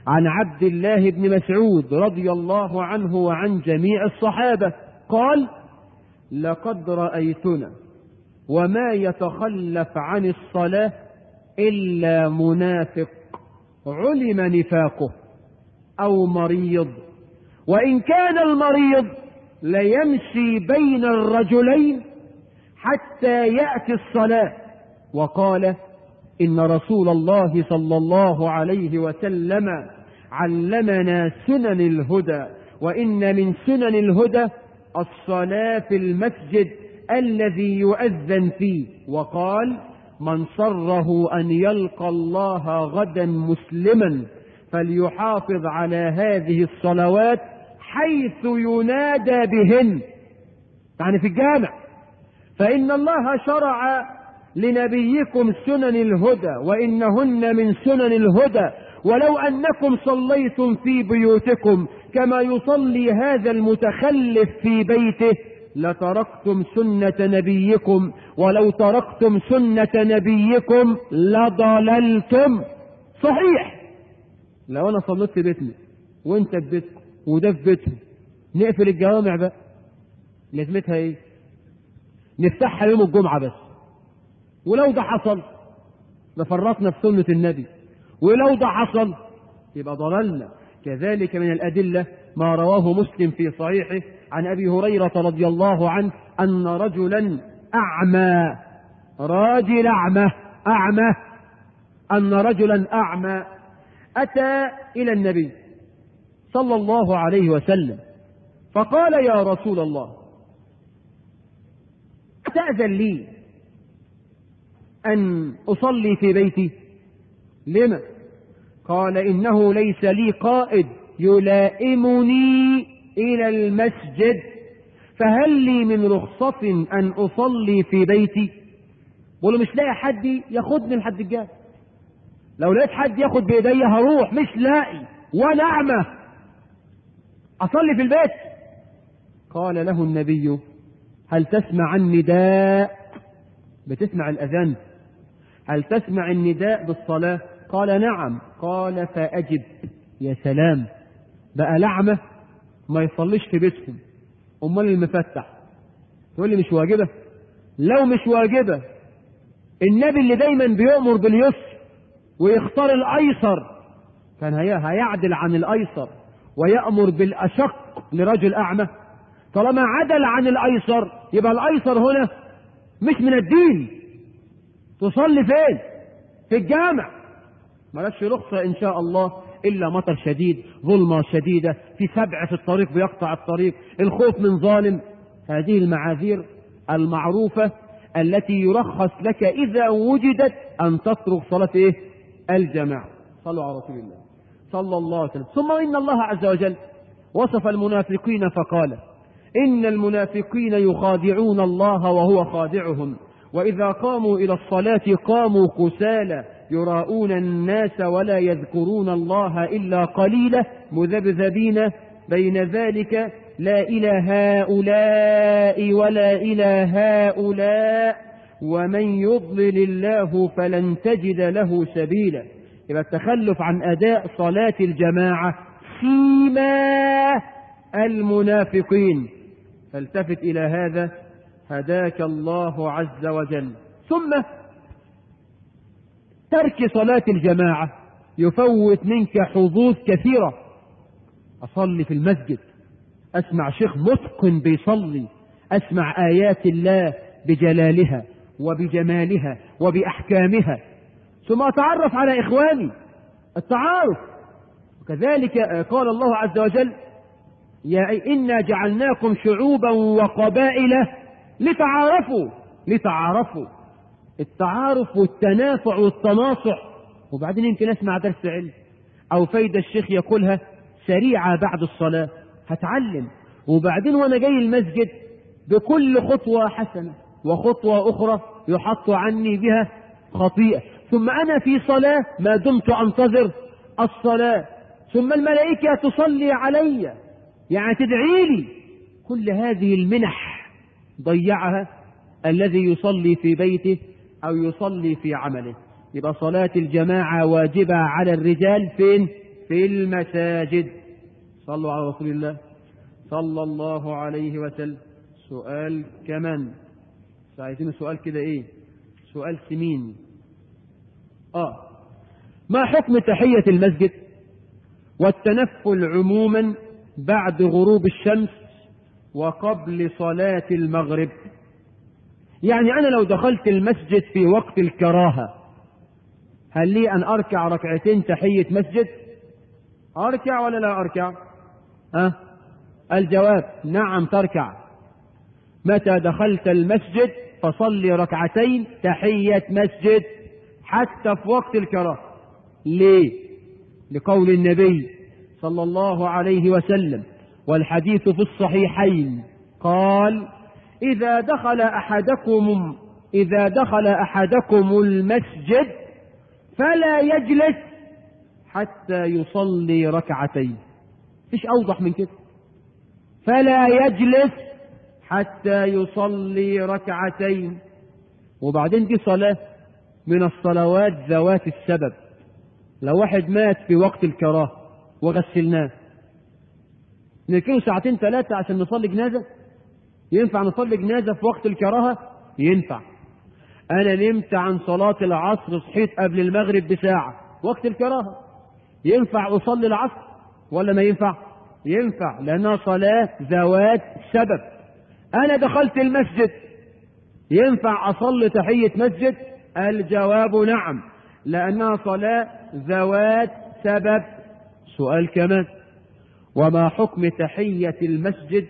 عن عبد الله بن مسعود رضي الله عنه وعن جميع الصحابة قال لقد رأيتنا وما يتخلف عن الصلاة إلا منافق علم نفاقه أو مريض وإن كان المريض ليمشي بين الرجلين حتى يأتي الصلاة وقال إن رسول الله صلى الله عليه وسلم علمنا سنن الهدى وإن من سنن الهدى الصلاة في المسجد الذي يؤذن فيه وقال من صره أن يلقى الله غدا مسلما فليحافظ على هذه الصلوات حيث ينادى بهن يعني في الجامع فإن الله شرع لنبيكم سنن الهدى وإنهن من سنن الهدى ولو أنكم صليتم في بيوتكم كما يصلي هذا المتخلف في بيته لتركتم سنة نبيكم ولو تركتم سنة نبيكم لضللتم صحيح لو أنا صليت في بيتنا وأنت في بيتك وده في بيتهم نقفل الجوامع بقى لازمتها ايه نفتحها يوم الجمعة بس ولو ده حصل لفرطنا في سنة النبي ولو ده حصل يبقى ضللنا كذلك من الأدلة ما رواه مسلم في صحيحه عن أبي هريرة رضي الله عنه أن رجلا أعمى راجل أعمى أعمى أن رجلا أعمى أتى إلى النبي صلى الله عليه وسلم فقال يا رسول الله تأذن لي أن أصلي في بيتي لما قال إنه ليس لي قائد يلائمني إلى المسجد فهل لي من رخصة أن أصلي في بيتي بقول مش لاقي حد ياخدني لحد الجاي لو لقيت حد ياخد بإيدي هروح مش لاقي وأنا أعمى أصلي في البيت قال له النبي هل تسمع النداء بتسمع الأذان هل تسمع النداء بالصلاة قال نعم قال فأجب يا سلام بقى لعمة ما يصليش في بيتهم أمال المفتح تقول لي مش واجبة لو مش واجبة النبي اللي دايما بيؤمر باليسر ويختار الأيسر كان هيعدل عن الأيسر ويأمر بالأشق لرجل أعمى طالما عدل عن الأيسر يبقى الأيسر هنا مش من الدين تصلي فين في الجامع مالكش رخصة إن شاء الله إلا مطر شديد ظلمة شديدة في سبع في الطريق بيقطع الطريق الخوف من ظالم هذه المعاذير المعروفة التي يرخص لك إذا وجدت أن تترك صلاة إيه؟ الجماعة صلوا على رسول الله صلى الله عليه وسلم ثم إن الله عز وجل وصف المنافقين فقال إن المنافقين يخادعون الله وهو خادعهم وإذا قاموا إلى الصلاة قاموا كسالى يراءون الناس ولا يذكرون الله إلا قليلا مذبذبين بين ذلك لا إلى هؤلاء ولا إلى هؤلاء ومن يضلل الله فلن تجد له سبيلا يبقى التخلف عن أداء صلاة الجماعة فيما المنافقين فالتفت إلى هذا هداك الله عز وجل ثم ترك صلاة الجماعة يفوت منك حظوظ كثيرة أصلي في المسجد أسمع شيخ متقن بيصلي أسمع آيات الله بجلالها وبجمالها وبأحكامها ثم أتعرف على إخواني التعارف وكذلك قال الله عز وجل يا إنا جعلناكم شعوبا وقبائل لتعارفوا لتعارفوا التعارف والتنافع والتناصح وبعدين يمكن اسمع درس علم او فايدة الشيخ يقولها سريعة بعد الصلاة هتعلم وبعدين وانا جاي المسجد بكل خطوة حسنة وخطوة اخرى يحط عني بها خطيئة ثم انا في صلاة ما دمت انتظر الصلاة ثم الملائكة تصلي علي يعني تدعي لي كل هذه المنح ضيعها الذي يصلي في بيته أو يصلي في عمله يبقى صلاة الجماعة واجبة على الرجال فين؟ في المساجد صلوا على رسول الله صلى الله عليه وسلم سؤال كمان عايزين سؤال كده ايه سؤال سمين اه ما حكم تحية المسجد والتنفل عموما بعد غروب الشمس وقبل صلاة المغرب يعني أنا لو دخلت المسجد في وقت الكراهة هل لي أن أركع ركعتين تحية مسجد أركع ولا لا أركع أه؟ الجواب نعم تركع متى دخلت المسجد فصلي ركعتين تحية مسجد حتى في وقت الكراهة ليه لقول النبي صلى الله عليه وسلم والحديث في الصحيحين قال إذا دخل أحدكم إذا دخل أحدكم المسجد فلا يجلس حتى يصلي ركعتين فيش أوضح من كده فلا يجلس حتى يصلي ركعتين وبعدين دي صلاة من الصلوات ذوات السبب لو واحد مات في وقت الكراهة وغسلناه نركنه ساعتين ثلاثة عشان نصلي جنازة ينفع نصلي جنازة في وقت الكراهة ينفع أنا نمت عن صلاة العصر صحيت قبل المغرب بساعة وقت الكراهة ينفع أصلي العصر ولا ما ينفع ينفع لأنها صلاة ذوات سبب أنا دخلت المسجد ينفع أصلي تحية مسجد الجواب نعم لأنها صلاة ذوات سبب سؤال كمان وما حكم تحية المسجد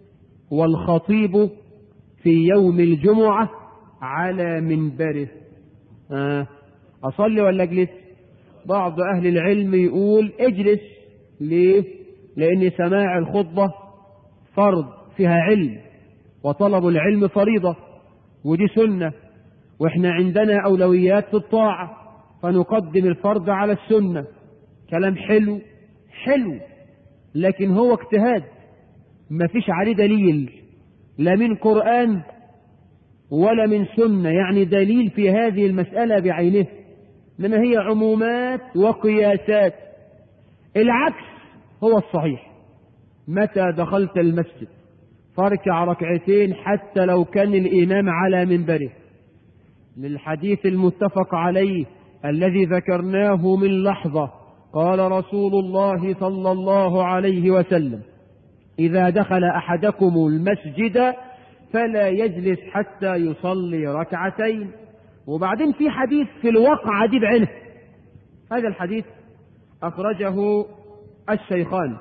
والخطيب في يوم الجمعة على منبره آه. أصلي ولا أجلس بعض أهل العلم يقول اجلس ليه لأن سماع الخطبة فرض فيها علم وطلب العلم فريضة ودي سنة واحنا عندنا أولويات في الطاعة فنقدم الفرض على السنة كلام حلو حلو لكن هو اجتهاد ما فيش عليه دليل لا من قرآن ولا من سنة يعني دليل في هذه المسألة بعينه إنما هي عمومات وقياسات العكس هو الصحيح متى دخلت المسجد فاركع ركعتين حتى لو كان الإمام على منبره للحديث المتفق عليه الذي ذكرناه من لحظة قال رسول الله صلى الله عليه وسلم إذا دخل أحدكم المسجد فلا يجلس حتى يصلي ركعتين وبعدين في حديث في الوقعة دي بعينه هذا الحديث أخرجه الشيخان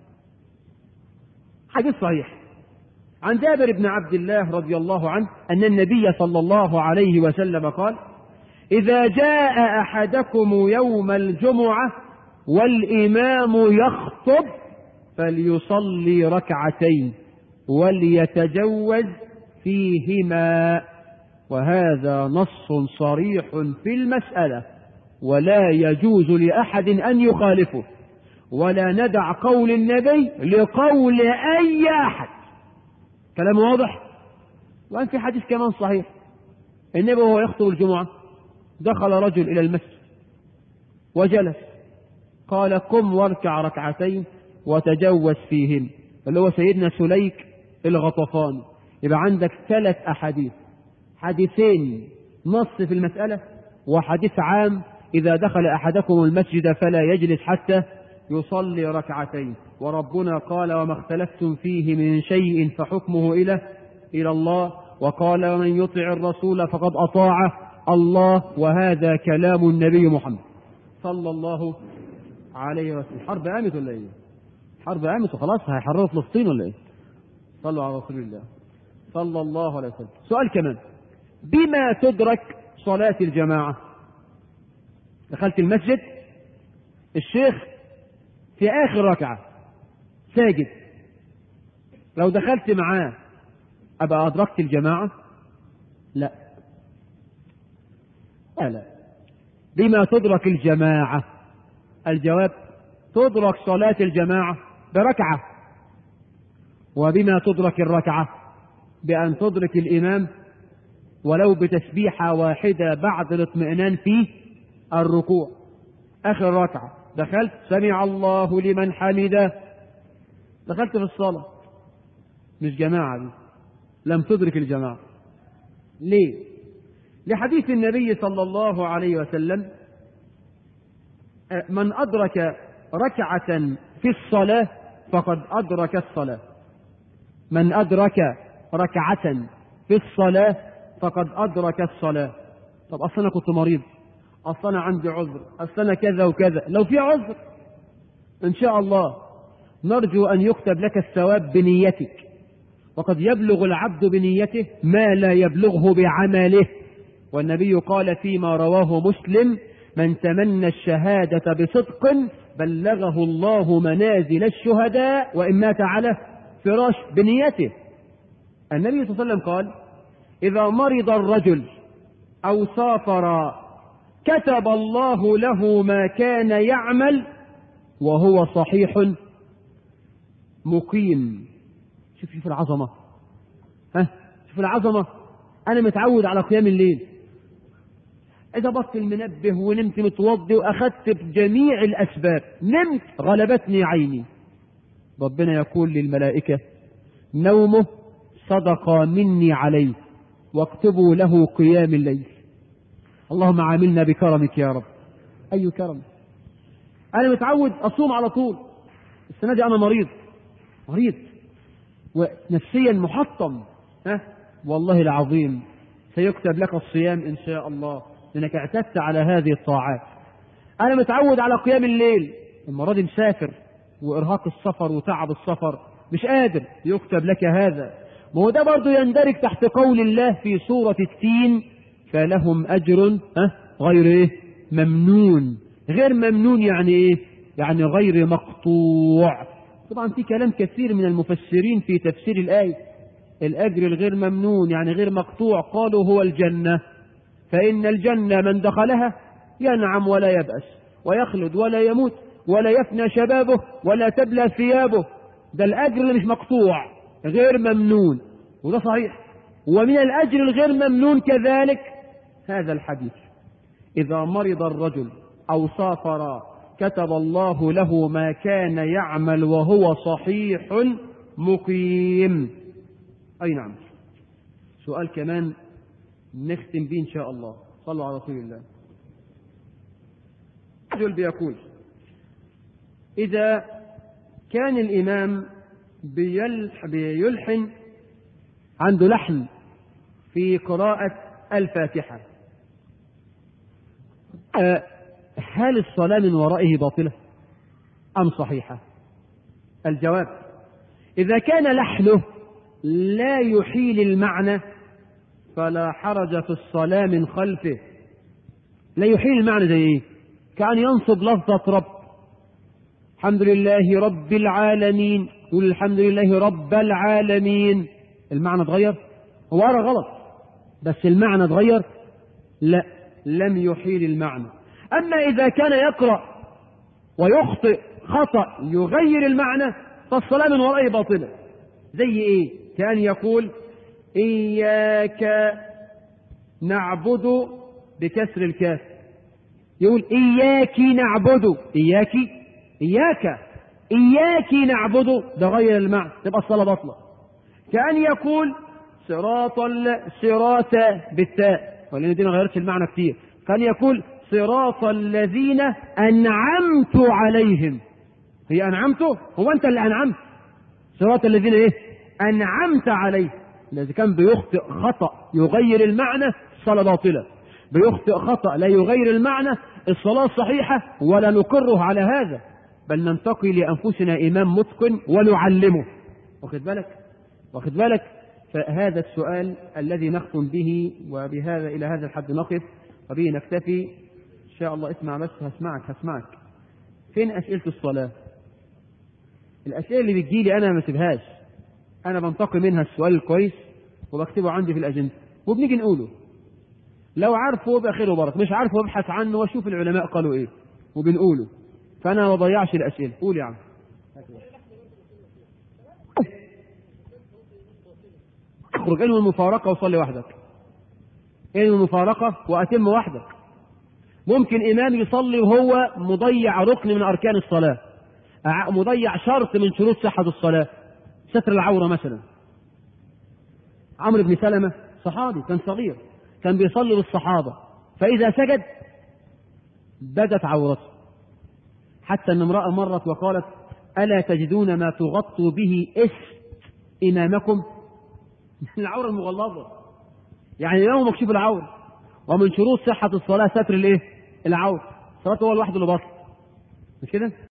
حديث صحيح عن جابر بن عبد الله رضي الله عنه أن النبي صلى الله عليه وسلم قال إذا جاء أحدكم يوم الجمعة والإمام يخطب فليصلي ركعتين وليتجوز فيهما وهذا نص صريح في المسألة ولا يجوز لأحد أن يخالفه ولا ندع قول النبي لقول أي أحد كلام واضح وأن في حديث كمان صحيح النبي وهو يخطب الجمعة دخل رجل إلى المسجد وجلس قال قم واركع ركعتين وتجوز فيهن اللي هو سيدنا سليك الغطفاني يبقى عندك ثلاث أحاديث حديثين نص في المسألة وحديث عام إذا دخل أحدكم المسجد فلا يجلس حتى يصلي ركعتين وربنا قال وما اختلفتم فيه من شيء فحكمه إلى إلى الله وقال ومن يطع الرسول فقد أطاع الله وهذا كلام النبي محمد صلى الله عليه وسلم حرب قامت ولا ايه؟ حرب قامت وخلاص هيحرروا فلسطين ولا ايه؟ صلوا على رسول الله صلى الله عليه وسلم سؤال كمان بما تدرك صلاة الجماعة دخلت المسجد الشيخ في آخر ركعة ساجد لو دخلت معاه أبقى أدركت الجماعة لا لا لا بما تدرك الجماعة الجواب تدرك صلاة الجماعة بركعة وبما تدرك الركعة بأن تدرك الإمام ولو بتسبيحة واحدة بعد الاطمئنان في الركوع آخر ركعة دخلت سمع الله لمن حمده دخلت في الصلاة مش جماعة دي لم تدرك الجماعة ليه لحديث النبي صلى الله عليه وسلم من أدرك ركعة في الصلاة فقد أدرك الصلاة من أدرك ركعة في الصلاة فقد أدرك الصلاة طب أصل أنا كنت مريض أصل أنا عندي عذر أصل أنا كذا وكذا لو في عذر إن شاء الله نرجو أن يكتب لك الثواب بنيتك وقد يبلغ العبد بنيته ما لا يبلغه بعمله والنبي قال فيما رواه مسلم من تمنى الشهادة بصدق بلغه الله منازل الشهداء وإن مات على فراش بنيته النبي صلى الله عليه وسلم قال إذا مرض الرجل أو سافر كتب الله له ما كان يعمل وهو صحيح مقيم شوف شوف العظمة ها شوف العظمة أنا متعود على قيام الليل إذا بطل المنبه ونمت متوضي وأخذت بجميع الأسباب نمت غلبتني عيني ربنا يقول للملائكة نومه صدقة مني عليه واكتبوا له قيام الليل اللهم عاملنا بكرمك يا رب أي كرم أنا متعود أصوم على طول السنة دي أنا مريض مريض ونفسيا محطم ها والله العظيم سيكتب لك الصيام إن شاء الله لأنك اعتدت على هذه الطاعات أنا متعود على قيام الليل المرة دي مسافر وإرهاق السفر وتعب السفر مش قادر يكتب لك هذا ما هو ده برضه يندرج تحت قول الله في سورة التين فلهم أجر ها غير إيه ممنون غير ممنون يعني إيه يعني غير مقطوع طبعا في كلام كثير من المفسرين في تفسير الآية الأجر الغير ممنون يعني غير مقطوع قالوا هو الجنة فإن الجنة من دخلها ينعم ولا يبأس ويخلد ولا يموت ولا يفنى شبابه ولا تبلى ثيابه ده الأجر اللي مش مقطوع غير ممنون وده صحيح ومن الأجر الغير ممنون كذلك هذا الحديث إذا مرض الرجل أو سافر كتب الله له ما كان يعمل وهو صحيح مقيم أي نعم سؤال كمان نختم به إن شاء الله صلوا على رسول الله رجل بيقول إذا كان الإمام بيلح بيلحن عنده لحن في قراءة الفاتحة هل الصلاة من ورائه باطلة أم صحيحة الجواب إذا كان لحنه لا يحيل المعنى فلا حرج في الصلاة من خلفه لا يحيل المعنى زي ايه كأن ينصب لفظة رب الحمد لله رب العالمين يقول الحمد لله رب العالمين المعنى اتغير هو قرا غلط بس المعنى اتغير لا لم يحيل المعنى أما إذا كان يقرأ ويخطئ خطأ يغير المعنى فالصلاة من ورائه باطلة زي إيه كان يقول إياك نعبد بكسر الكاف يقول إياك نعبد إياك إياك إياك نعبد ده غير المعنى تبقى الصلاة باطلة كأن يقول صراط صراط بالتاء ولأن دي ما غيرتش المعنى كتير كان يقول صراط الذين أنعمت عليهم هي أنعمته هو أنت اللي أنعمت صراط الذين إيه أنعمت عليهم الذي كان بيخطئ خطأ يغير المعنى الصلاة باطلة بيخطئ خطأ لا يغير المعنى الصلاة صحيحة ولا نقره على هذا بل ننتقي لأنفسنا إمام متقن ونعلمه واخد بالك واخد بالك فهذا السؤال الذي نختم به وبهذا إلى هذا الحد نقف وبه نكتفي إن شاء الله اسمع بس هسمعك هسمعك فين أسئلة الصلاة الأسئلة اللي بتجيلي أنا ما بسيبهاش أنا بنتقي منها السؤال الكويس وبكتبه عندي في الأجندة وبنيجي نقوله لو عارفه يبقى خير وبركة مش عارفه ابحث عنه واشوف العلماء قالوا ايه وبنقوله فانا ما بضيعش الاسئله قول يا عم اخرج علم المفارقه وصلي وحدك علم المفارقه واتم وحدك ممكن إمام يصلي وهو مضيع ركن من أركان الصلاة أع- مضيع شرط من شروط صحة الصلاة ستر العورة مثلا عمرو بن سلمة صحابي كان صغير كان بيصلي بالصحابة فإذا سجد بدت عورته حتى أن امرأة مرت وقالت ألا تجدون ما تغطوا به إست إمامكم العورة المغلظة يعني له مكشوف العورة ومن شروط صحة الصلاة ستر الإيه؟ العورة الصلاة هو لوحده اللي بطل مش كده؟